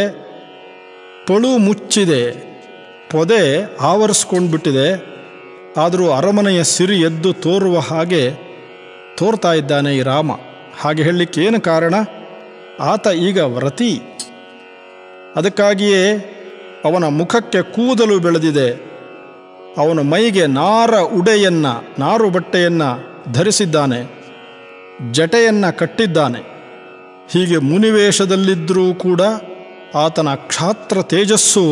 ಪಳು ಮುಚ್ಚಿದೆ ಪೊದೆ ಆವರಿಸ್ಕೊಂಡು ಬಿಟ್ಟಿದೆ ಆದರೂ ಅರಮನೆಯ ಸಿರಿ ಎದ್ದು ತೋರುವ ಹಾಗೆ ತೋರ್ತಾ ಇದ್ದಾನೆ ಈ ರಾಮ ಹಾಗೆ ಹೇಳಲಿಕ್ಕೆ ಏನು ಕಾರಣ ಆತ ಈಗ ವ್ರತಿ ಅದಕ್ಕಾಗಿಯೇ ಅವನ ಮುಖಕ್ಕೆ ಕೂದಲು ಬೆಳೆದಿದೆ ಅವನ ಮೈಗೆ ನಾರ ಉಡೆಯನ್ನ ನಾರು ಬಟ್ಟೆಯನ್ನ ಧರಿಸಿದ್ದಾನೆ ಜಟೆಯನ್ನ ಕಟ್ಟಿದ್ದಾನೆ ಹೀಗೆ ಮುನಿವೇಷದಲ್ಲಿದ್ದರೂ ಕೂಡ ಆತನ ಕ್ಷಾತ್ರ ತೇಜಸ್ಸು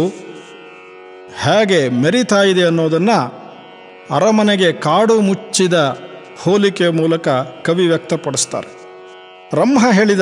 ಹೇಗೆ ಮೆರಿತಾ ಇದೆ ಅನ್ನೋದನ್ನು ಅರಮನೆಗೆ ಕಾಡು ಮುಚ್ಚಿದ ಹೋಲಿಕೆಯ ಮೂಲಕ ಕವಿ ವ್ಯಕ್ತಪಡಿಸ್ತಾರೆ ರಂಹ ಹೇಳಿದ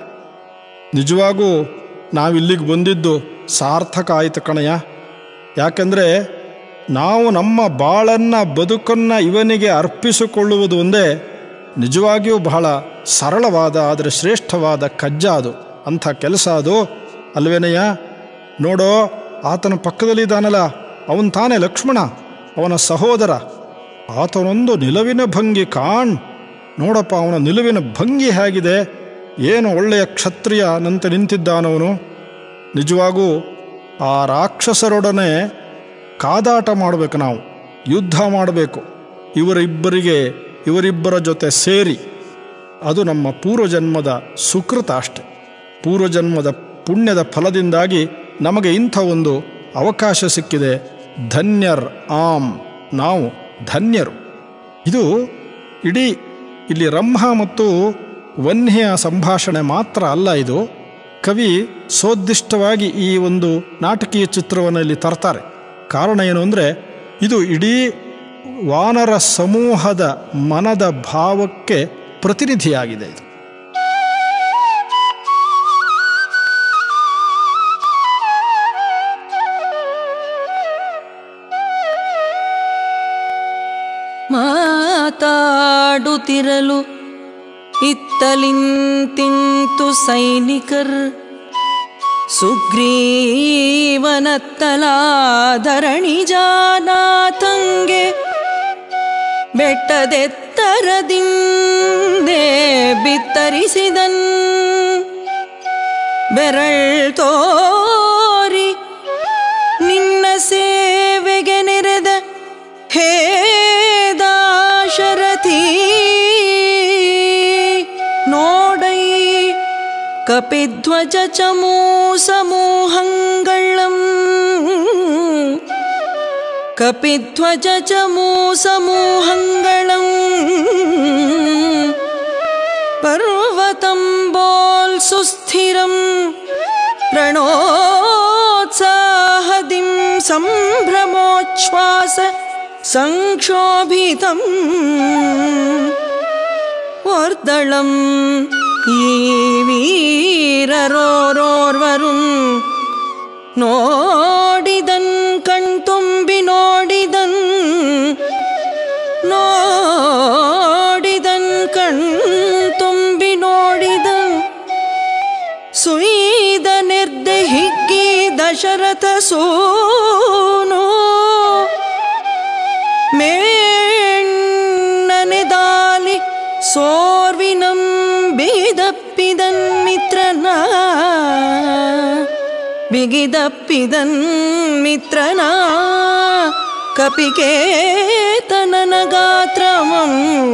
ನಿಜವಾಗೂ ನಾವಿಲ್ಲಿಗೆ ಬಂದಿದ್ದು ಸಾರ್ಥಕ ಆಯಿತು ಕಣಯ್ಯ ಯಾಕೆಂದರೆ ನಾವು ನಮ್ಮ ಬಾಳನ್ನ ಬದುಕನ್ನು ಇವನಿಗೆ ಅರ್ಪಿಸಿಕೊಳ್ಳುವುದು ಒಂದೇ ನಿಜವಾಗಿಯೂ ಬಹಳ ಸರಳವಾದ ಆದರೆ ಶ್ರೇಷ್ಠವಾದ ಕಜ್ಜ ಅದು ಅಂಥ ಕೆಲಸ ಅದು ಅಲ್ವೇನಯ್ಯ ನೋಡೋ ಆತನ ಪಕ್ಕದಲ್ಲಿದ್ದಾನಲ್ಲ ಅವನು ತಾನೇ ಲಕ್ಷ್ಮಣ ಅವನ ಸಹೋದರ ಆತನೊಂದು ನಿಲುವಿನ ಭಂಗಿ ಕಾಣ್ ನೋಡಪ್ಪ ಅವನ ನಿಲುವಿನ ಭಂಗಿ ಹೇಗಿದೆ ಏನು ಒಳ್ಳೆಯ ಕ್ಷತ್ರಿಯನಂತೆ ನಿಂತಿದ್ದಾನವನು ನಿಜವಾಗೂ ಆ ರಾಕ್ಷಸರೊಡನೆ ಕಾದಾಟ ಮಾಡಬೇಕು ನಾವು ಯುದ್ಧ ಮಾಡಬೇಕು ಇವರಿಬ್ಬರಿಗೆ ಇವರಿಬ್ಬರ ಜೊತೆ ಸೇರಿ ಅದು ನಮ್ಮ ಪೂರ್ವಜನ್ಮದ ಸುಕೃತ ಅಷ್ಟೆ ಪೂರ್ವಜನ್ಮದ ಪುಣ್ಯದ ಫಲದಿಂದಾಗಿ ನಮಗೆ ಇಂಥ ಒಂದು ಅವಕಾಶ ಸಿಕ್ಕಿದೆ ಧನ್ಯರ್ ಆಮ್ ನಾವು ಧನ್ಯರು ಇದು ಇಡೀ ಇಲ್ಲಿ ರಂಹ ಮತ್ತು ವನ್ಹಿಯ ಸಂಭಾಷಣೆ ಮಾತ್ರ ಅಲ್ಲ ಇದು ಕವಿ ಸೋದ್ದಿಷ್ಟವಾಗಿ ಈ ಒಂದು ನಾಟಕೀಯ ಚಿತ್ರವನ್ನು ಇಲ್ಲಿ ತರ್ತಾರೆ ಕಾರಣ ಏನು ಅಂದರೆ ಇದು ಇಡೀ ವಾನರ ಸಮೂಹದ ಮನದ ಭಾವಕ್ಕೆ ಪ್ರತಿನಿಧಿಯಾಗಿದೆ ಇದು ಮಾತಾಡುತ್ತಿರಲು ಇತ್ತಲಿಂತಿಂತು ಸೈನಿಕರ್ ಸುಗ್ರೀವನತ್ತಲಾಧರಣಿ ಜಾನಾತಂಗೆ ಬೆಟ್ಟದೆತ್ತರದಿಂದೇ ಬಿತ್ತರಿಸಿದನ್ ಬೆರಳ್ ತೋರಿ ನಿನ್ನ ಸೇವೆಗೆ ನೆರೆದ ಹೇ ದಾಶರಥಿ ನೋಡೈ ಕಪಿಧ್ವಜ ಚಮೂ ಸಮೂಹಂಗಳಂ ಕಪಿಧ್ವಜ ಚಮೂ ಸಮೂಹಂಗಳಂ ಪರ್ವತಂ ಬೋಲ್ ಸುಸ್ಥಿರಂ ರಣೋತ್ಸಾಹದಿಂ ಸಂಭ್ರಮೋಚ್ಛ್ವಾಸ ಸಂಕ್ಷೋಭಿತಂ ವರ್ದಳಂ ಈ ವೀರರೋರೋರ್ವರುಂ ನೋಡಿದನ್ ಕಣ್ತುಂಬಿ ನೋಡಿದನ್ ನೋಡಿದನ್ ಕಣ್ತುಂಬಿ ನೋಡಿದನ್ ಸುಯ್ದ ನಿರ್ದೆ ಹಿಗ್ಗಿ ದಶರಥ ಸೂನು ಮೇಣ್ಣನೆದಾಲಿ ಸೋರ್ವಿನಂ ಬಿಗಿದಪ್ಪಿದನ್ ಮಿತ್ರನ ಬಿಗಿದಪ್ಪಿದನ್ ಮಿತ್ರನ ಕಪಿಕೇತನನ ಗಾತ್ರಮಂ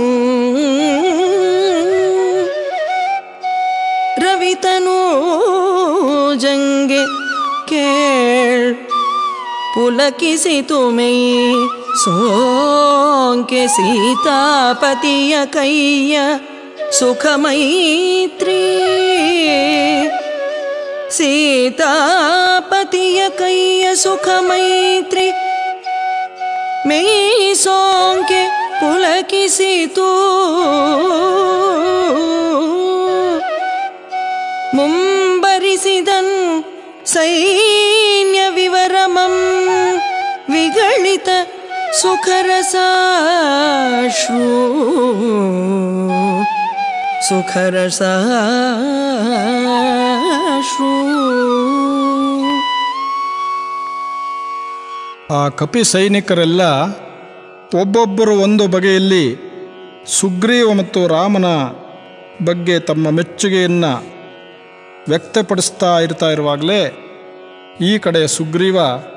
ರವಿತನೂ ಜಂಗೆ ಕೇಳ್ ಪುಲಕಿಸಿತು ಮೈ ಸೋಂಕೆ ಸೀತಾಪತಿಯ ಕೈಯ ಸುಖ ಮೈತ್ರಿ ಸೀತಾಪತಿಯ ಕೈಯ ಸುಖ ಮೈತ್ರಿ ಮೈ ಸೋಂಕೆ ಪುಲಕಿಸಿತು ಮುಂಬರಿಸಿದನ್ ಸೈನ್ಯ ವಿವರಮಂ ವಿಗಳಿತ ಸುಖರಸಾಶ್ರು ಸುಖರಸಾಶ್ರು ಆ ಕಪಿ ಸೈನಿಕರೆಲ್ಲ ಒಬ್ಬೊಬ್ಬರು ಒಂದು ಬಗೆಯಲ್ಲಿ ಸುಗ್ರೀವ ಮತ್ತು ರಾಮನ ಬಗ್ಗೆ ತಮ್ಮ ಮೆಚ್ಚುಗೆಯನ್ನು ವ್ಯಕ್ತಪಡಿಸ್ತಾ ಇರ್ತಾ ಇರುವಾಗಲೇ ಈ ಕಡೆ ಸುಗ್ರೀವ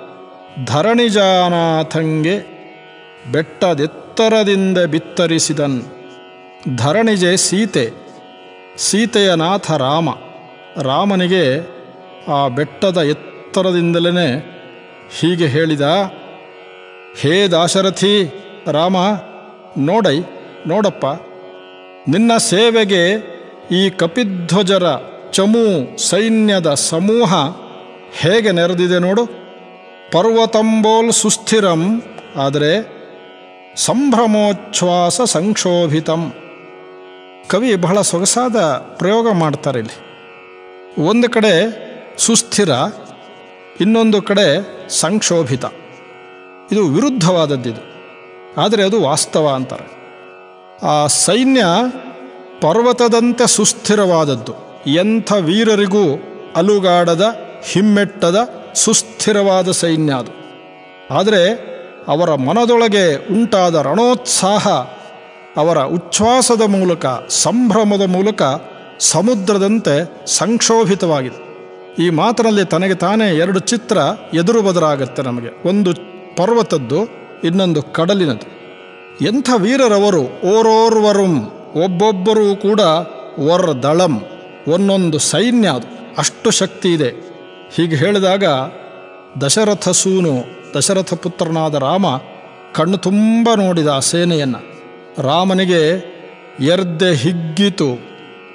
ಧರಣಿಜಾನಾಥಂಗೆ ಬೆಟ್ಟದೆತ್ತರದಿಂದ ಬಿತ್ತರಿಸಿದನ್ ಧರಣಿಜೆ ಸೀತೆ ಸೀತೆಯ ನಾಥ ರಾಮ ರಾಮನಿಗೆ ಆ ಬೆಟ್ಟದ ಎತ್ತರದಿಂದಲೇ ಹೀಗೆ ಹೇಳಿದ ಹೇ ದಾಶರಥಿ ರಾಮ ನೋಡೈ ನೋಡಪ್ಪ ನಿನ್ನ ಸೇವೆಗೆ ಈ ಕಪಿಧ್ವಜರ ಚಮು ಸೈನ್ಯದ ಸಮೂಹ ಹೇಗೆ ನೆರೆದಿದೆ ನೋಡು ಪರ್ವತಂಬೋಲ್ ಸುಸ್ಥಿರಂ ಆದರೆ ಸಂಭ್ರಮೋಚ್ಛ್ವಾಸ ಸಂಕ್ಷೋಭಿತಂ ಕವಿ ಬಹಳ ಸೊಗಸಾದ ಪ್ರಯೋಗ ಮಾಡ್ತಾರೆ ಇಲ್ಲಿ ಒಂದು ಕಡೆ ಸುಸ್ಥಿರ ಇನ್ನೊಂದು ಕಡೆ ಸಂಕ್ಷೋಭಿತ ಇದು ವಿರುದ್ಧವಾದದ್ದಿದು ಆದರೆ ಅದು ವಾಸ್ತವ ಅಂತಾರೆ ಆ ಸೈನ್ಯ ಪರ್ವತದಂತೆ ಸುಸ್ಥಿರವಾದದ್ದು ಎಂಥ ವೀರರಿಗೂ ಅಲುಗಾಡದ ಹಿಮ್ಮೆಟ್ಟದ ಸುಸ್ಥಿರವಾದ ಸೈನ್ಯ ಅದು ಆದರೆ ಅವರ ಮನದೊಳಗೆ ಉಂಟಾದ ರಣೋತ್ಸಾಹ ಅವರ ಉಚ್ಛ್ವಾಸದ ಮೂಲಕ ಸಂಭ್ರಮದ ಮೂಲಕ ಸಮುದ್ರದಂತೆ ಸಂಕ್ಷೋಭಿತವಾಗಿದೆ ಈ ಮಾತಿನಲ್ಲಿ ತನಗೆ ತಾನೇ ಎರಡು ಚಿತ್ರ ಎದುರು ಬದರಾಗತ್ತೆ ನಮಗೆ ಒಂದು ಪರ್ವತದ್ದು ಇನ್ನೊಂದು ಕಡಲಿನದು ಎಂಥ ವೀರರವರು ಓರೋರ್ವರುಂ ಒಬ್ಬೊಬ್ಬರೂ ಕೂಡ ವರ್ ದಳಂ ಒಂದೊಂದು ಸೈನ್ಯ ಅದು ಅಷ್ಟು ಶಕ್ತಿ ಇದೆ ಹೀಗೆ ಹೇಳಿದಾಗ ದಶರಥ ಸೂನು ದಶರಥ ಪುತ್ರನಾದ ರಾಮ ಕಣ್ಣು ತುಂಬ ನೋಡಿದ ಆ ಸೇನೆಯನ್ನು ರಾಮನಿಗೆ ಎರ್ದೆ ಹಿಗ್ಗಿತು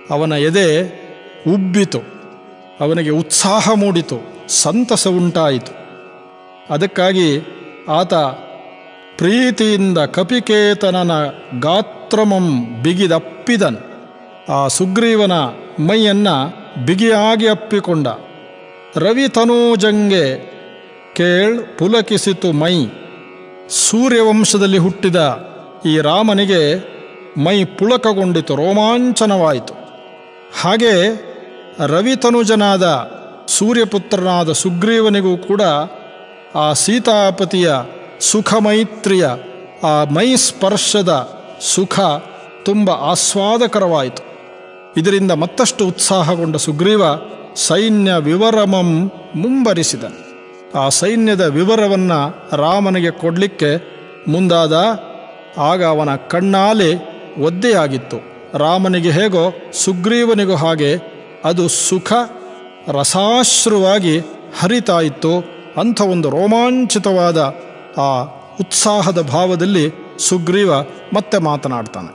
ಅವನ ಎದೆ ಉಬ್ಬಿತು ಅವನಿಗೆ ಉತ್ಸಾಹ ಮೂಡಿತು ಸಂತಸ ಉಂಟಾಯಿತು ಅದಕ್ಕಾಗಿ ಆತ ಪ್ರೀತಿಯಿಂದ ಕಪಿಕೇತನನ ಗಾತ್ರಮಂ ಬಿಗಿದಪ್ಪಿದನ್ ಆ ಸುಗ್ರೀವನ ಮೈಯನ್ನು ಬಿಗಿಯಾಗಿ ಅಪ್ಪಿಕೊಂಡ ರವಿ ತನೂಜಂಗೆ ಕೇಳ್ ಪುಲಕಿಸಿತು ಮೈ ಸೂರ್ಯವಂಶದಲ್ಲಿ ಹುಟ್ಟಿದ ಈ ರಾಮನಿಗೆ ಮೈ ಪುಳಕಗೊಂಡಿತು ರೋಮಾಂಚನವಾಯಿತು ಹಾಗೆ ರವಿತನುಜನಾದ ಸೂರ್ಯಪುತ್ರನಾದ ಸುಗ್ರೀವನಿಗೂ ಕೂಡ ಆ ಸೀತಾಪತಿಯ ಸುಖಮೈತ್ರಿಯ ಆ ಮೈ ಸ್ಪರ್ಶದ ಸುಖ ತುಂಬ ಆಸ್ವಾದಕರವಾಯಿತು ಇದರಿಂದ ಮತ್ತಷ್ಟು ಉತ್ಸಾಹಗೊಂಡ ಸುಗ್ರೀವ ಸೈನ್ಯ ವಿವರಮಂ ಮುಂಬರಿಸಿದ ಆ ಸೈನ್ಯದ ವಿವರವನ್ನು ರಾಮನಿಗೆ ಕೊಡಲಿಕ್ಕೆ ಮುಂದಾದ ಆಗ ಅವನ ಕಣ್ಣಾಲೆ ಒದ್ದೆಯಾಗಿತ್ತು ರಾಮನಿಗೆ ಹೇಗೋ ಸುಗ್ರೀವನಿಗೂ ಹಾಗೆ ಅದು ಸುಖ ರಸಾಶ್ರುವಾಗಿ ಹರಿತಾಯಿತ್ತು ಅಂಥ ಒಂದು ರೋಮಾಂಚಿತವಾದ ಆ ಉತ್ಸಾಹದ ಭಾವದಲ್ಲಿ ಸುಗ್ರೀವ ಮತ್ತೆ ಮಾತನಾಡ್ತಾನೆ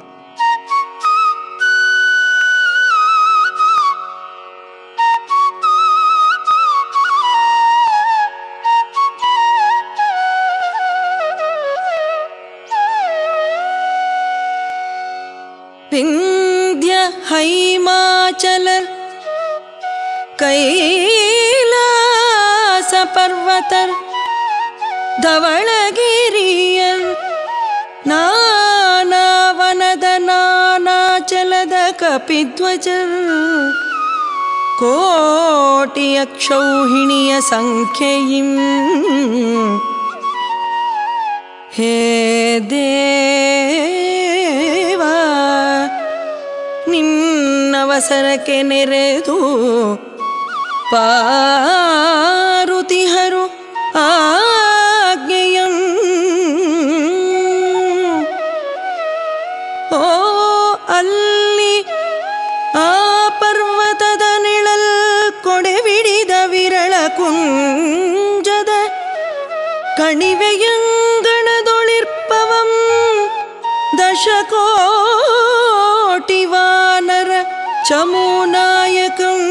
ವಿಂಧ್ಯ ಹೈಮಾಚಲ ಕೈಲಾಸ ಪರ್ವತರ್ ಧವಳಗಿರಿಯರ್ ನಾನಾವನದ ನಾನಾಚಲದ ಕಪಿಧ್ವಜರ್ ಕೋಟಿಯ ಕ್ಷೌಹಿಣಿಯ ಸಂಖ್ಯೆಯಿಂ ಹೇ ದೇವಾ ನಿನ್ನವಸರಕ್ಕೆ ನೆರೆದು ಪಾರುತಿಹರು ಆಜ್ಞೆಯಂ ಓ ಅಲ್ಲಿ ಆ ಪರ್ವತದ ನಿಳಲ್ ಕೊಡೆವಿಡಿದ ವಿರಳ ಕುಂಜದ ಕಣಿವೆಯಂಗಣದೊಳಿರ್ಪವಂ ದಶಕೋಟಿ ವಾನರ ಚಮೂನಾಯಕಂ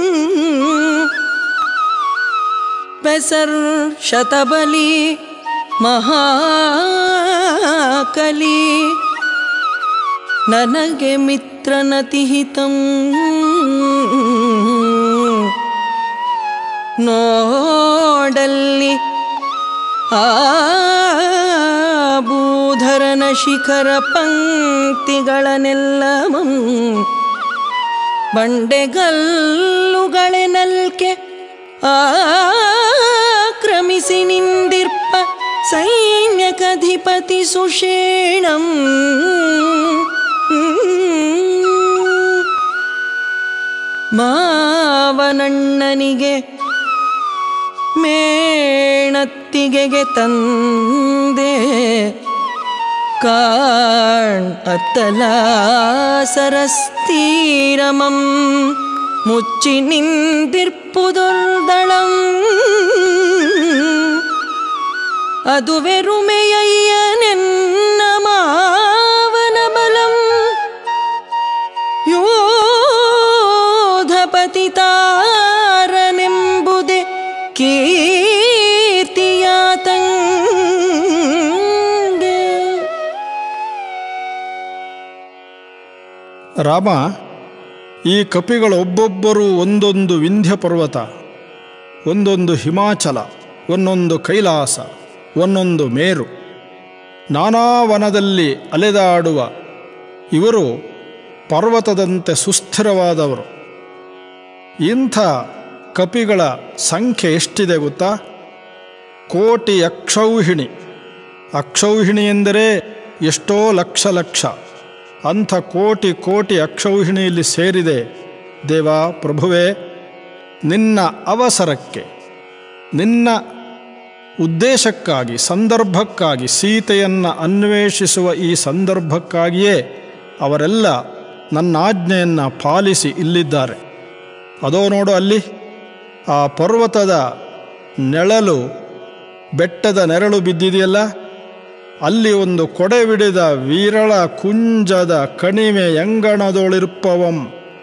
ಪೆಸರ್ ಶತಬಲಿ ಮಹಾಕಲಿ ನನಗೆ ಮಿತ್ರನತಿಹಿತಂ ನೋಡಲ್ಲಿ ಆ ಭೂಧರನ ಶಿಖರ ಪಂಕ್ತಿಗಳನ್ನೆಲ್ಲವಂ ಬಂಡೆಗಲ್ಲುಗಳೆನಲ್ಕೆ ಆಕ್ರಮಿಸಿ ನಿಂದಿರ್ಪ ಸೈನ್ಯಕಧಿಪತಿ ಸುಷೇಣಂ ಮಾವನಣ್ಣನಿಗೆ ಮೇಣತ್ತಿಗೆಗೆ ತಂದೆ ಕಾಣ್ ಅತ್ತಲ ಸರಸ್ತೀರಮಂ ಮುಚ್ಚಿ ನಿಂದಿರ್ಪುದೊರ್ದಳಂ ಅದುವೆರುಮೆಯ್ಯನೆನ್ನ ಮಾವನ ಬಲಂ ಯೋಧಪತಿತಾರನೆಂಬುದೇ ಕೀರ್ತಿಯಾತಂಗೆ ರಾಮ ಈ ಕಪಿಗಳು ಒಬ್ಬೊಬ್ಬರು ಒಂದೊಂದು ವಿಂಧ್ಯ ಪರ್ವತ ಒಂದೊಂದು ಹಿಮಾಚಲ ಒಂದೊಂದು ಕೈಲಾಸ ಒಂದೊಂದು ಮೇರು ನಾನಾ ವನದಲ್ಲಿ ಅಲೆದಾಡುವ ಇವರು ಪರ್ವತದಂತೆ ಸುಸ್ಥಿರವಾದವರು ಇಂಥ ಕಪಿಗಳ ಸಂಖ್ಯೆ ಎಷ್ಟಿದೆ ಗೊತ್ತಾ ಕೋಟಿ ಅಕ್ಷೌಹಿಣಿ ಅಕ್ಷೌಹಿಣಿ ಎಂದರೆ ಎಷ್ಟೋ ಲಕ್ಷ ಲಕ್ಷ ಅಂಥ ಕೋಟಿ ಕೋಟಿ ಅಕ್ಷೌಹಿಣಿಯಲ್ಲಿ ಸೇರಿದೆ ದೇವ ಪ್ರಭುವೇ ನಿನ್ನ ಅವಸರಕ್ಕೆ ನಿನ್ನ ಉದ್ದೇಶಕ್ಕಾಗಿ ಸಂದರ್ಭಕ್ಕಾಗಿ ಸೀತೆಯನ್ನು ಅನ್ವೇಷಿಸುವ ಈ ಸಂದರ್ಭಕ್ಕಾಗಿಯೇ ಅವರೆಲ್ಲ ನನ್ನ ಆಜ್ಞೆಯನ್ನು ಪಾಲಿಸಿ ಇಲ್ಲಿದ್ದಾರೆ ಅದೋ ನೋಡು ಅಲ್ಲಿ ಆ ಪರ್ವತದ ನೆಳಲು ಬೆಟ್ಟದ ನೆರಳು ಬಿದ್ದಿದೆಯಲ್ಲ ಅಲ್ಲಿ ಒಂದು ಕೊಡೆವಿಡಿದ ವಿರಳ ಕುಂಜದ ಕಣಿವೆ ಎಂಗಣದೊಳಿರ್ಪವಂ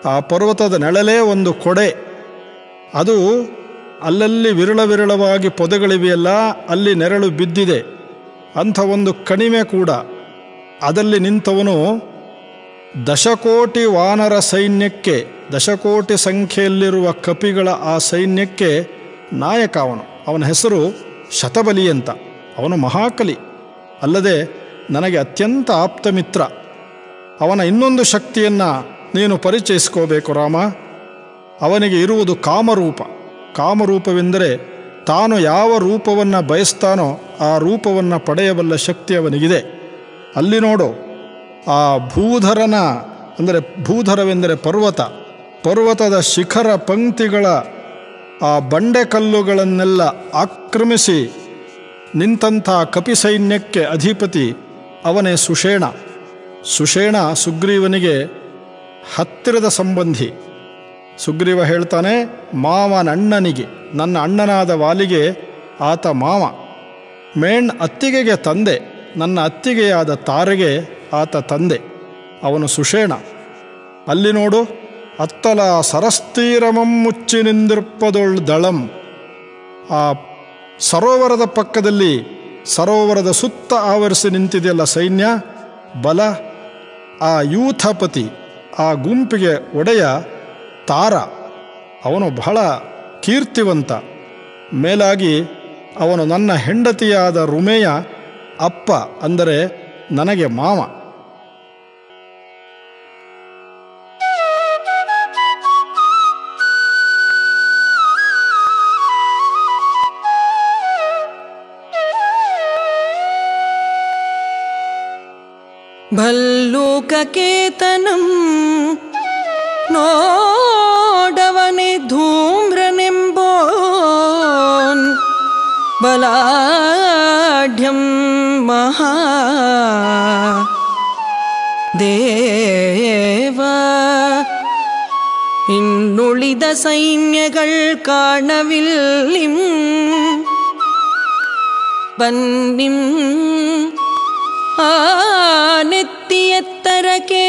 ಆ ಪರ್ವತದ ನೆಳಲೇ ಒಂದು ಕೊಡೆ ಅದು ಅಲ್ಲಲ್ಲಿ ವಿರಳ ವಿರಳವಾಗಿ ಪೊದೆಗಳಿವೆಯಲ್ಲ ಅಲ್ಲಿ ನೆರಳು ಬಿದ್ದಿದೆ ಅಂಥ ಒಂದು ಕಣಿವೆ ಕೂಡ ಅದಲ್ಲಿ ನಿಂತವನು ದಶಕೋಟಿ ವಾನರ ಸೈನ್ಯಕ್ಕೆ ದಶಕೋಟಿ ಸಂಖ್ಯೆಯಲ್ಲಿರುವ ಕಪಿಗಳ ಆ ಸೈನ್ಯಕ್ಕೆ ನಾಯಕ ಅವನು ಅವನ ಹೆಸರು ಶತಬಲಿ ಅಂತ ಅವನು ಮಹಾಕಲಿ ಅಲ್ಲದೆ ನನಗೆ ಅತ್ಯಂತ ಆಪ್ತ ಮಿತ್ರ ಅವನ ಇನ್ನೊಂದು ಶಕ್ತಿಯನ್ನು ನೀನು ಪರಿಚಯಿಸ್ಕೋಬೇಕು ರಾಮ ಅವನಿಗೆ ಇರುವುದು ಕಾಮರೂಪ ಕಾಮರೂಪವೆಂದರೆ ತಾನು ಯಾವ ರೂಪವನ್ನು ಬಯಸ್ತಾನೋ ಆ ರೂಪವನ್ನು ಪಡೆಯಬಲ್ಲ ಶಕ್ತಿ ಅವನಿಗಿದೆ ಅಲ್ಲಿ ನೋಡು ಆ ಭೂಧರನ ಅಂದರೆ ಭೂಧರವೆಂದರೆ ಪರ್ವತ ಪರ್ವತದ ಶಿಖರ ಪಂಕ್ತಿಗಳ ಆ ಬಂಡೆಕಲ್ಲುಗಳನ್ನೆಲ್ಲ ಆಕ್ರಮಿಸಿ ನಿಂತಹ ಕಪಿ ಸೈನ್ಯಕ್ಕೆ ಅಧಿಪತಿ ಅವನೇ ಸುಷೇಣ ಸುಷೇಣ ಸುಗ್ರೀವನಿಗೆ ಹತ್ತಿರದ ಸಂಬಂಧಿ ಸುಗ್ರೀವ ಹೇಳ್ತಾನೆ ಮಾವನಣ್ಣನಿಗೆ ನನ್ನ ಅಣ್ಣನಾದ ವಾಲಿಗೆ ಆತ ಮಾವ ಮೇಣ್ ಅತ್ತಿಗೆಗೆ ತಂದೆ ನನ್ನ ಅತ್ತಿಗೆಯಾದ ತಾರೆಗೆ ಆತ ತಂದೆ ಅವನು ಸುಷೇಣ ಅಲ್ಲಿ ನೋಡು ಅತ್ತಲ ಸರಸ್ತೀರಮಂ ಮುಚ್ಚಿ ನಿಂದಿರ್ಪದೊಳ್ ದಳಂ ಆ ಸರೋವರದ ಪಕ್ಕದಲ್ಲಿ ಸರೋವರದ ಸುತ್ತ ಆವರಿಸಿ ನಿಂತಿದೆಯಲ್ಲ ಸೈನ್ಯ ಬಲ ಆ ಯೂಥಪತಿ ಆ ಗುಂಪಿಗೆ ಒಡೆಯ ತಾರ ಅವನು ಬಹಳ ಕೀರ್ತಿವಂತ ಮೇಲಾಗಿ ಅವನು ನನ್ನ ಹೆಂಡತಿಯಾದ ರುಮೆಯ ಅಪ್ಪ ಅಂದರೆ ನನಗೆ ಮಾವ ಭಲ್ಲೂಕಕೇತನಂ ನೋಡವನೆ ಧೂಮ್ರನೆಂಬೋನ್ ಬಲಾಢ್ಯಂ ಮಹಾ ದೇವ ಇನ್ನುಳಿದ ಸೈನ್ಯಗಳು ಕಾಣವಿಲ್ಲಿಂ ಬನ್ನಿಂ ಆ ನೆತ್ತಿಯೆತ್ತರಕ್ಕೆ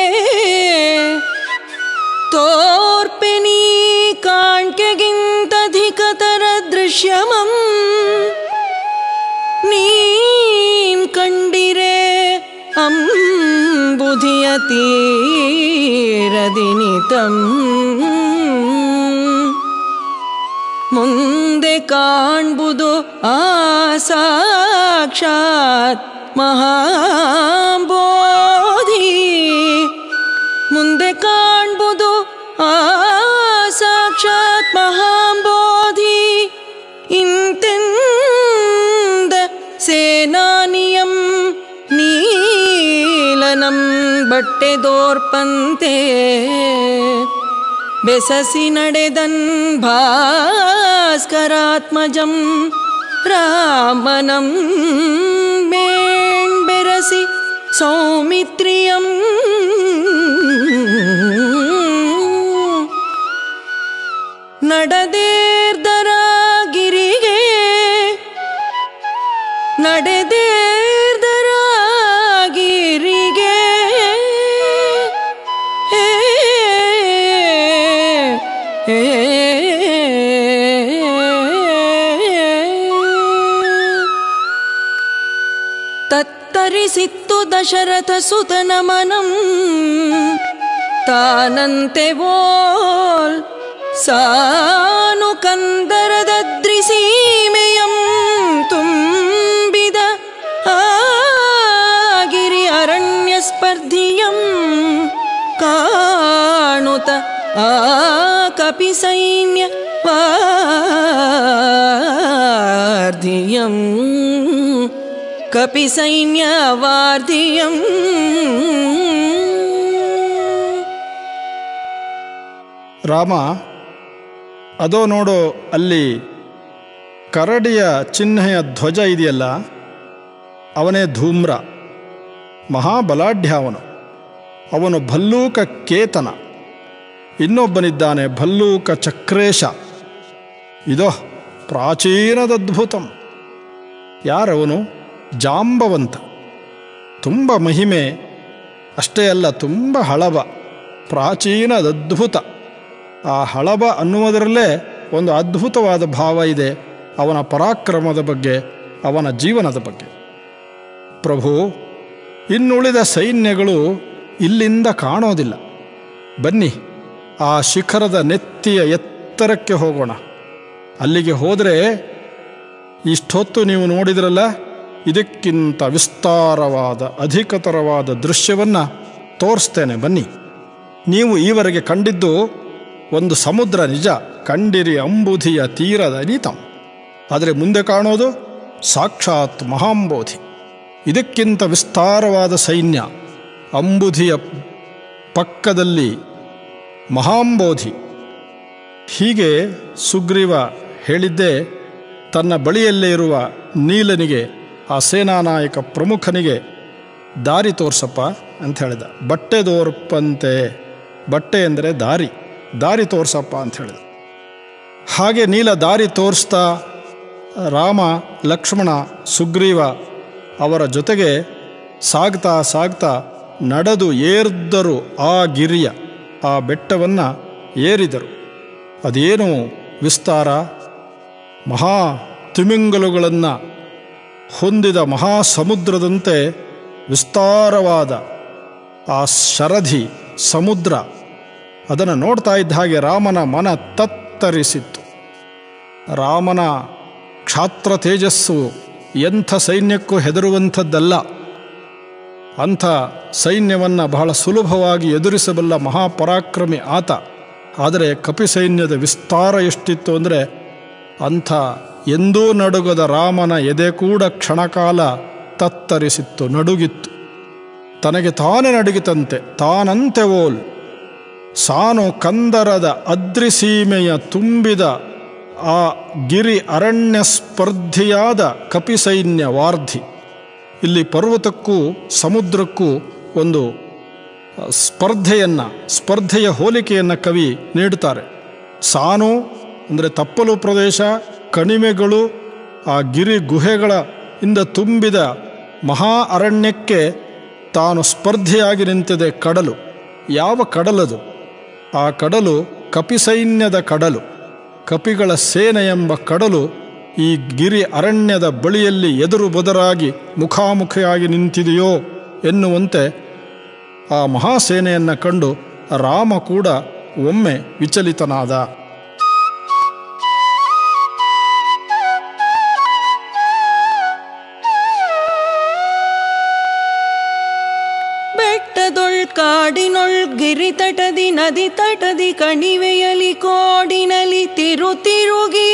ತೋರ್ಪೆನೀ ಕಾಣ್ಕೆಗಿಂತಧಿಕತರ ದೃಶ್ಯಮಂ ನೀಂ ಕಂಡಿರೆ ಅಂಬುಧಿಯ ತೀರದಿನಿತಂ ಮುಂದೆ ಕಾಣ್ಬುದು ಆ ಸಾಕ್ಷಾತ್ ಮಹಾಬೋಧಿ ಮುಂದೆ ಕಾಣ್ಬುದು ಆ ಸಾಕ್ಷಾತ್ ಮಹಾಬೋಧಿ ಇಂತೆಂದ ಸೇನಾನಿಯಂ ನೀಲನಂ ಬಟ್ಟೆ ದೋರ್ಪಂತೆ ಬೆಸಸಿ ನಡೆದನ್ ಭಾಸ್ಕರಾತ್ಮಜಂ ರಾಮನಂ ಮೇಣ್ ಬೆರಸಿ ಸೌಮಿತ್ರಿಯಂ ನಡೆದೇರ್ದರ ಗಿರಿಗೆ ನಡೆದೇರ್ದರ ಗಿರಿಗೆ ಏ ಏ ತತ್ತರಿಸಿತ್ತು ದಶರಥ ಸುತನ ಮನಂ ತಾನಂತೆ ಓಲ್ ಸಾನು ಕಂದರದದ್ರಿಸೀಮೆಯಂ ತುಂಬಿದ ಆಗಿರಿ ಅರಣ್ಯ ಸ್ಪರ್ಧಿಯಂ ಕಾಣುತ ಆ ಕಪಿ ಸೈನ್ಯ ವಾರ್ಧಿಯಂ ಕಪಿ ಸೈನ್ಯ ವಾರ್ಧಿಯಂ ರಾಮ ಅದೋ ನೋಡು ಅಲ್ಲಿ ಕರಡಿಯ ಚಿಹ್ನೆಯ ಧ್ವಜ ಇದೆಯಲ್ಲ ಅವನೇ ಧೂಮ್ರ ಮಹಾಬಲಾಢ್ಯ ಅವನು ಅವನು ಭಲ್ಲೂಕ ಕೇತನ ಇನ್ನೊಬ್ಬನಿದ್ದಾನೆ ಭಲ್ಲೂಕ ಚಕ್ರೇಶ ಇದೋ ಪ್ರಾಚೀನದದ್ಭುತಂ ಯಾರವನು ಜಾಂಬವಂತ ತುಂಬ ಮಹಿಮೆ ಅಷ್ಟೇ ಅಲ್ಲ ತುಂಬ ಹಳವ ಪ್ರಾಚೀನ ಅದ್ಭುತ ಆ ಹಳಬ ಅನ್ನುವುದರಲ್ಲೇ ಒಂದು ಅದ್ಭುತವಾದ ಭಾವ ಇದೆ ಅವನ ಪರಾಕ್ರಮದ ಬಗ್ಗೆ ಅವನ ಜೀವನದ ಬಗ್ಗೆ ಪ್ರಭು ಇನ್ನುಳಿದ ಸೈನ್ಯಗಳು ಇಲ್ಲಿಂದ ಕಾಣೋದಿಲ್ಲ ಬನ್ನಿ ಆ ಶಿಖರದ ನೆತ್ತಿಯ ಎತ್ತರಕ್ಕೆ ಹೋಗೋಣ ಅಲ್ಲಿಗೆ ಹೋದರೆ ಇಷ್ಟೊತ್ತು ನೀವು ನೋಡಿದ್ರಲ್ಲ ಇದಕ್ಕಿಂತ ವಿಸ್ತಾರವಾದ ಅಧಿಕತರವಾದ ದೃಶ್ಯವನ್ನು ತೋರಿಸ್ತೇನೆ ಬನ್ನಿ ನೀವು ಈವರೆಗೆ ಕಂಡಿದ್ದು ಒಂದು ಸಮುದ್ರ ನಿಜ ಕಂಡಿರಿ ಅಂಬುಧಿಯ ತೀರದ ಅನಿತಂ ಆದರೆ ಮುಂದೆ ಕಾಣೋದು ಸಾಕ್ಷಾತ್ ಮಹಾಂಬೋಧಿ ಇದಕ್ಕಿಂತ ವಿಸ್ತಾರವಾದ ಸೈನ್ಯ ಅಂಬುಧಿಯ ಪಕ್ಕದಲ್ಲಿ ಮಹಾಂಬೋಧಿ ಹೀಗೆ ಸುಗ್ರೀವ ಹೇಳಿದ್ದೇ ತನ್ನ ಬಳಿಯಲ್ಲೇ ಇರುವ ನೀಲನಿಗೆ ಆ ಸೇನಾನಾಯಕ ಪ್ರಮುಖನಿಗೆ ದಾರಿ ತೋರ್ಸಪ್ಪ ಅಂತ ಹೇಳಿದ ಬಟ್ಟೆ ತೋರ್ಪಂತೆ ಬಟ್ಟೆ ಎಂದರೆ ದಾರಿ ದಾರಿ ತೋರ್ಸಪ್ಪ ಅಂತ ಹೇಳಿದ ಹಾಗೆ ನೀಲ ದಾರಿ ತೋರಿಸ್ತಾ ರಾಮ ಲಕ್ಷ್ಮಣ ಸುಗ್ರೀವ ಅವರ ಜೊತೆಗೆ ಸಾಗ್ತಾ ಸಾಗ್ತಾ ನಡೆದು ಏರ್ದರು ಆ ಗಿರಿಯ ಆ ಬೆಟ್ಟವನ್ನು ಏರಿದರು ಅದೇನು ವಿಸ್ತಾರ ಮಹಾ ತಿಮಿಂಗಲುಗಳನ್ನು ಹೊಂದಿದ ಮಹಾ ಸಮುದ್ರದಂತೆ ವಿಸ್ತಾರವಾದ ಆ ಶರಧಿ ಸಮುದ್ರ ಅದನ್ನು ನೋಡ್ತಾ ಇದ್ದ ಹಾಗೆ ರಾಮನ ಮನ ತತ್ತರಿಸಿತ್ತು ರಾಮನ ಕ್ಷಾತ್ರ ತೇಜಸ್ಸು ಎಂಥ ಸೈನ್ಯಕ್ಕೂ ಹೆದರುವಂಥದ್ದಲ್ಲ ಅಂಥ ಸೈನ್ಯವನ್ನು ಬಹಳ ಸುಲಭವಾಗಿ ಎದುರಿಸಬಲ್ಲ ಮಹಾಪರಾಕ್ರಮಿ ಆತ ಆದರೆ ಕಪಿ ಸೈನ್ಯದ ವಿಸ್ತಾರ ಎಷ್ಟಿತ್ತು ಅಂದರೆ ಅಂಥ ಎಂದೂ ನಡುಗದ ರಾಮನ ಎದೆ ಕೂಡ ಕ್ಷಣಕಾಲ ತತ್ತರಿಸಿತ್ತು ನಡುಗಿತ್ತು ತನಗೆ ತಾನೇ ನಡುಗಿತಂತೆ ತಾನಂತೆ ಓಲ್ ಸಾನು ಕಂದರದ ಅದ್ರಿಸೀಮೆಯ ತುಂಬಿದ ಆ ಗಿರಿ ಅರಣ್ಯ ಸ್ಪರ್ಧಿಯಾದ ಕಪಿಸೈನ್ಯ ವಾರ್ಧಿ ಇಲ್ಲಿ ಪರ್ವತಕ್ಕೂ ಸಮುದ್ರಕ್ಕೂ ಒಂದು ಸ್ಪರ್ಧೆಯನ್ನು ಸ್ಪರ್ಧೆಯ ಹೋಲಿಕೆಯನ್ನು ಕವಿ ನೀಡುತ್ತಾರೆ ಸಾನು ಅಂದರೆ ತಪ್ಪಲು ಪ್ರದೇಶ ಕಣಿವೆಗಳು ಆ ಗಿರಿ ಗುಹೆಗಳ ಇಂದ ತುಂಬಿದ ಮಹಾ ಅರಣ್ಯಕ್ಕೆ ತಾನು ಸ್ಪರ್ಧೆಯಾಗಿ ನಿಂತಿದೆ ಕಡಲು ಯಾವ ಕಡಲದು ಆ ಕಡಲು ಕಪಿಸೈನ್ಯದ ಕಡಲು ಕಪಿಗಳ ಸೇನೆ ಎಂಬ ಕಡಲು ಈ ಗಿರಿ ಅರಣ್ಯದ ಬಳಿಯಲ್ಲಿ ಎದುರು ಬದರಾಗಿ ಮುಖಾಮುಖಿಯಾಗಿ ನಿಂತಿದೆಯೋ ಎನ್ನುವಂತೆ ಆ ಮಹಾಸೇನೆಯನ್ನು ಕಂಡು ರಾಮ ಕೂಡ ಒಮ್ಮೆ ವಿಚಲಿತನಾದ ಬೆಟ್ಟದೊಳ್ ಕಾಡಿನೊಳ್ ಗಿರಿ ತಟದಿ ನದಿ ತಟದಿ ಕಣಿವೆಯಲಿ ಕೋಡಿನಲಿ ತಿರು ತಿರುಗಿ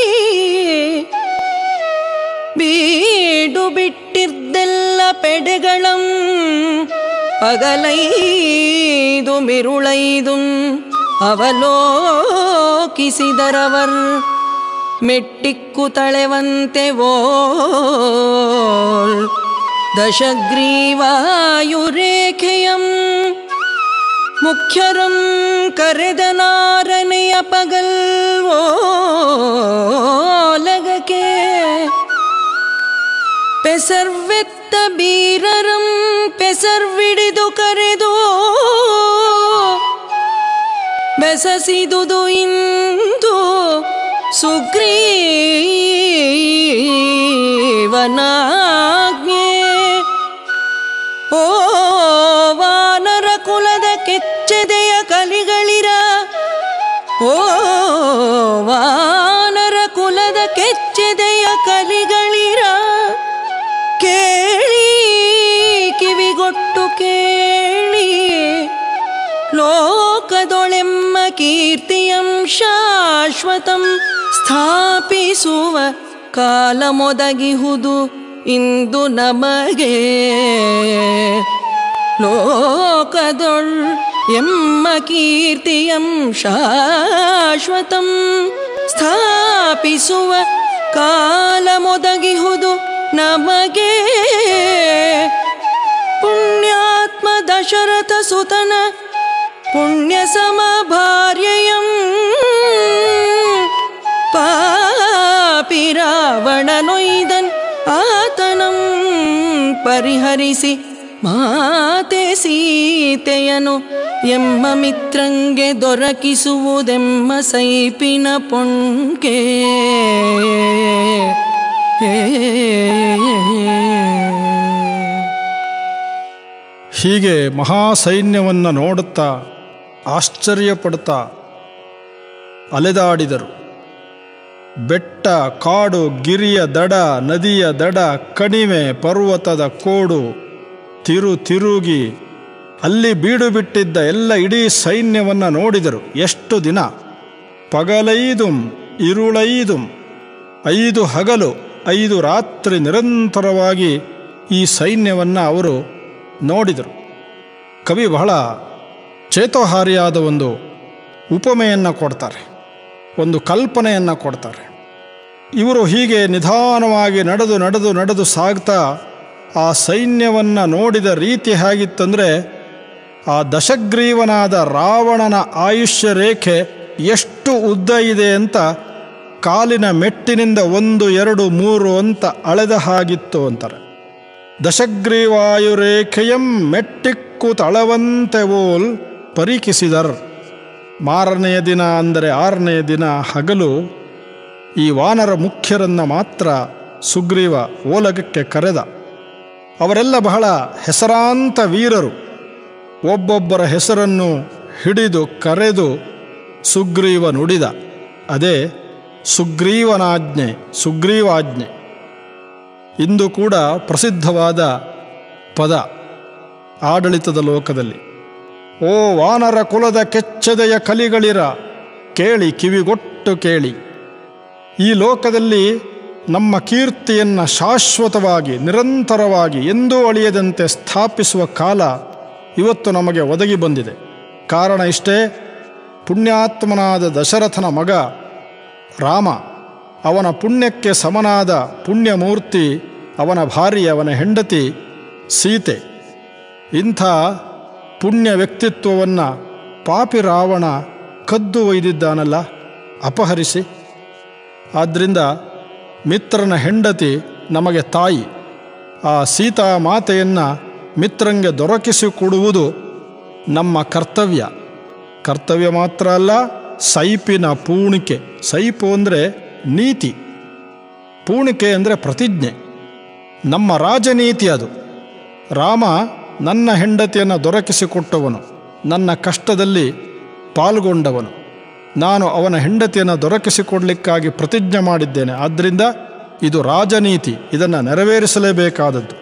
ಬೀಡು ಬಿಟ್ಟಿರ್ದೆಲ್ಲ ಪೆಡೆಗಳಂ ಪಗಲೈದು ಮಿರುಳೈದು ಅವಲೋಕಿಸಿದರವರ್ ಮೆಟ್ಟಿಕ್ಕು ತಳೆವಂತೆ ಓಲ್ ದಶಗ್ರೀವಾಯುರೇಖೆಯಂ ಮುಖ್ಯರಂ ಕರೆದನಾರನೆಯ ಪಗಲ್ವೋಲಗಕ್ಕೆ ಪೆಸರ್ವೆತ್ತ ಬೀರರಂ ಪೆಸರ್ವಿಡಿದು ಕರೆದು ಬೆಸಸಿದುದು ಇಂದು ಸುಗ್ರೀವನಾಜ್ಞೆ ಓ ವಾನರ ಕುಲದ ಕೆಚ್ಚೆದೆಯ ಕಲಿಗಳಿರ ಓ ವಾನರ ಕುಲದ ಕೆಚ್ಚೆದೆಯ ಕಲಿಗಳಿರ ಕೇಳಿ ಕಿವಿಗೊಟ್ಟು ಕೇಳಿ ಲೋಕದೊಳೆಮ್ಮ ಕೀರ್ತಿಯಂ ಶಾಶ್ವತಂ ಸ್ಥಾಪಿಸುವ ಕಾಲ ಮೊದಗಿಹುದು ಇಂದು ನಮಗೆ ಲೋಕದೊಳ್ ಎಮ್ಮ ಕೀರ್ತಿಯಂ ಶಾಶ್ವತಂ ಸ್ಥಾಪಿಸುವ ಕಾಲ ಮೊದಗಿಹುದು ನಮಗೆ ಪುಣ್ಯಾತ್ಮ ದಶರಥ ಸುತನ ಪುಣ್ಯ ಸಮ ಭಾರ್ಯಯಂ ಪಾಪಿ ರಾವಣನೊಯ್ದನ್ ಆತನಂ ಪರಿಹರಿಸಿ ಮಾತೆ ಸೀತೆಯನು ಎಮ್ಮ ಮಿತ್ರಂಗೆ ದೊರಕಿಸುವುದೆಮ್ಮ ಸೈಪಿನ ಪೊಣ್ಕೆ ಹೀಗೆ ಮಹಾಸೈನ್ಯವನ್ನು ನೋಡುತ್ತಾ ಆಶ್ಚರ್ಯಪಡ್ತಾ ಅಲೆದಾಡಿದರು ಬೆಟ್ಟ ಕಾಡು ಗಿರಿಯ ದಡ ನದಿಯ ದಡ ಕಣಿವೆ ಪರ್ವತದ ಕೋಡು ತಿರು ತಿರುಗಿ ಅಲ್ಲಿ ಬೀಡು ಬಿಟ್ಟಿದ್ದ ಎಲ್ಲ ಇಡೀ ಸೈನ್ಯವನ್ನು ನೋಡಿದರು ಎಷ್ಟು ದಿನ ಪಗಲೈದುಂ ಇರುಳೈದುಂ ಐದು ಹಗಲು ಐದು ರಾತ್ರಿ ನಿರಂತರವಾಗಿ ಈ ಸೈನ್ಯವನ್ನು ಅವರು ನೋಡಿದರು ಕವಿ ಬಹಳ ಚೇತೋಹಾರಿಯಾದ ಒಂದು ಉಪಮೆಯನ್ನು ಕೊಡ್ತಾರೆ ಒಂದು ಕಲ್ಪನೆಯನ್ನು ಕೊಡ್ತಾರೆ ಇವರು ಹೀಗೆ ನಿಧಾನವಾಗಿ ನಡೆದು ನಡೆದು ನಡೆದು ಸಾಗ್ತಾ ಆ ಸೈನ್ಯವನ್ನು ನೋಡಿದ ರೀತಿ ಹೇಗಿತ್ತಂದರೆ ಆ ದಶಗ್ರೀವನಾದ ರಾವಣನ ಆಯುಷ್ಯ ರೇಖೆ ಎಷ್ಟು ಉದ್ದ ಇದೆ ಅಂತ ಕಾಲಿನ ಮೆಟ್ಟಿನಿಂದ ಒಂದು ಎರಡು ಮೂರು ಅಂತ ಅಳೆದ ಹಾಗಿತ್ತು ಅಂತಾರೆ ದಶಗ್ರೀವಾಯುರೇಖೆಯಂ ಮೆಟ್ಟಿಕ್ಕು ತಳವಂತೆ ಓಲ್ ಪರಿಕಿಸಿದರ್ ಮಾರನೆಯ ದಿನ ಅಂದರೆ ಆರನೆಯ ದಿನ ಹಗಲು ಈ ವಾನರ ಮುಖ್ಯರನ್ನು ಮಾತ್ರ ಸುಗ್ರೀವ ಓಲಗಕ್ಕೆ ಕರೆದ ಅವರೆಲ್ಲ ಬಹಳ ಹೆಸರಾಂತ ವೀರರು ಒಬ್ಬೊಬ್ಬರ ಹೆಸರನ್ನು ಹಿಡಿದು ಕರೆದು ಸುಗ್ರೀವ ನುಡಿದ ಅದೇ ಸುಗ್ರೀವನಾಜ್ಞೆ ಸುಗ್ರೀವಾಜ್ಞೆ ಇಂದು ಕೂಡ ಪ್ರಸಿದ್ಧವಾದ ಪದ ಆಡಳಿತದ ಲೋಕದಲ್ಲಿ ಓ ವಾನರ ಕುಲದ ಕೆಚ್ಚದೆಯ ಕಲಿಗಳಿರ ಕೇಳಿ ಕಿವಿಗೊಟ್ಟು ಕೇಳಿ ಈ ಲೋಕದಲ್ಲಿ ನಮ್ಮ ಕೀರ್ತಿಯನ್ನು ಶಾಶ್ವತವಾಗಿ ನಿರಂತರವಾಗಿ ಎಂದೂ ಅಳಿಯದಂತೆ ಸ್ಥಾಪಿಸುವ ಕಾಲ ಇವತ್ತು ನಮಗೆ ಒದಗಿ ಬಂದಿದೆ ಕಾರಣ ಇಷ್ಟೇ ಪುಣ್ಯಾತ್ಮನಾದ ದಶರಥನ ಮಗ ರಾಮ ಅವನ ಪುಣ್ಯಕ್ಕೆ ಸಮನಾದ ಪುಣ್ಯಮೂರ್ತಿ ಅವನ ಭಾರಿ ಅವನ ಹೆಂಡತಿ ಸೀತೆ ಇಂಥ ಪುಣ್ಯ ವ್ಯಕ್ತಿತ್ವವನ್ನು ಪಾಪಿ ರಾವಣ ಕದ್ದು ಒಯ್ದಿದ್ದಾನಲ್ಲ ಅಪಹರಿಸಿ ಆದ್ದರಿಂದ ಮಿತ್ರನ ಹೆಂಡತಿ ನಮಗೆ ತಾಯಿ ಆ ಸೀತಾ ಮಾತೆಯನ್ನು ಮಿತ್ರಂಗೆ ದೊರಕಿಸಿಕೊಡುವುದು ನಮ್ಮ ಕರ್ತವ್ಯ ಕರ್ತವ್ಯ ಮಾತ್ರ ಅಲ್ಲ ಸೈಪಿನ ಪೂಣಿಕೆ ಸೈಪು ಅಂದರೆ ನೀತಿ ಪೂಣಿಕೆ ಅಂದರೆ ಪ್ರತಿಜ್ಞೆ ನಮ್ಮ ರಾಜನೀತಿ ಅದು ರಾಮ ನನ್ನ ಹೆಂಡತಿಯನ್ನು ದೊರಕಿಸಿಕೊಟ್ಟವನು ನನ್ನ ಕಷ್ಟದಲ್ಲಿ ಪಾಲ್ಗೊಂಡವನು ನಾನು ಅವನ ಹೆಂಡತಿಯನ್ನು ದೊರಕಿಸಿಕೊಡ್ಲಿಕ್ಕಾಗಿ ಪ್ರತಿಜ್ಞೆ ಮಾಡಿದ್ದೇನೆ ಆದ್ದರಿಂದ ಇದು ರಾಜನೀತಿ ಇದನ್ನು ನೆರವೇರಿಸಲೇಬೇಕಾದದ್ದು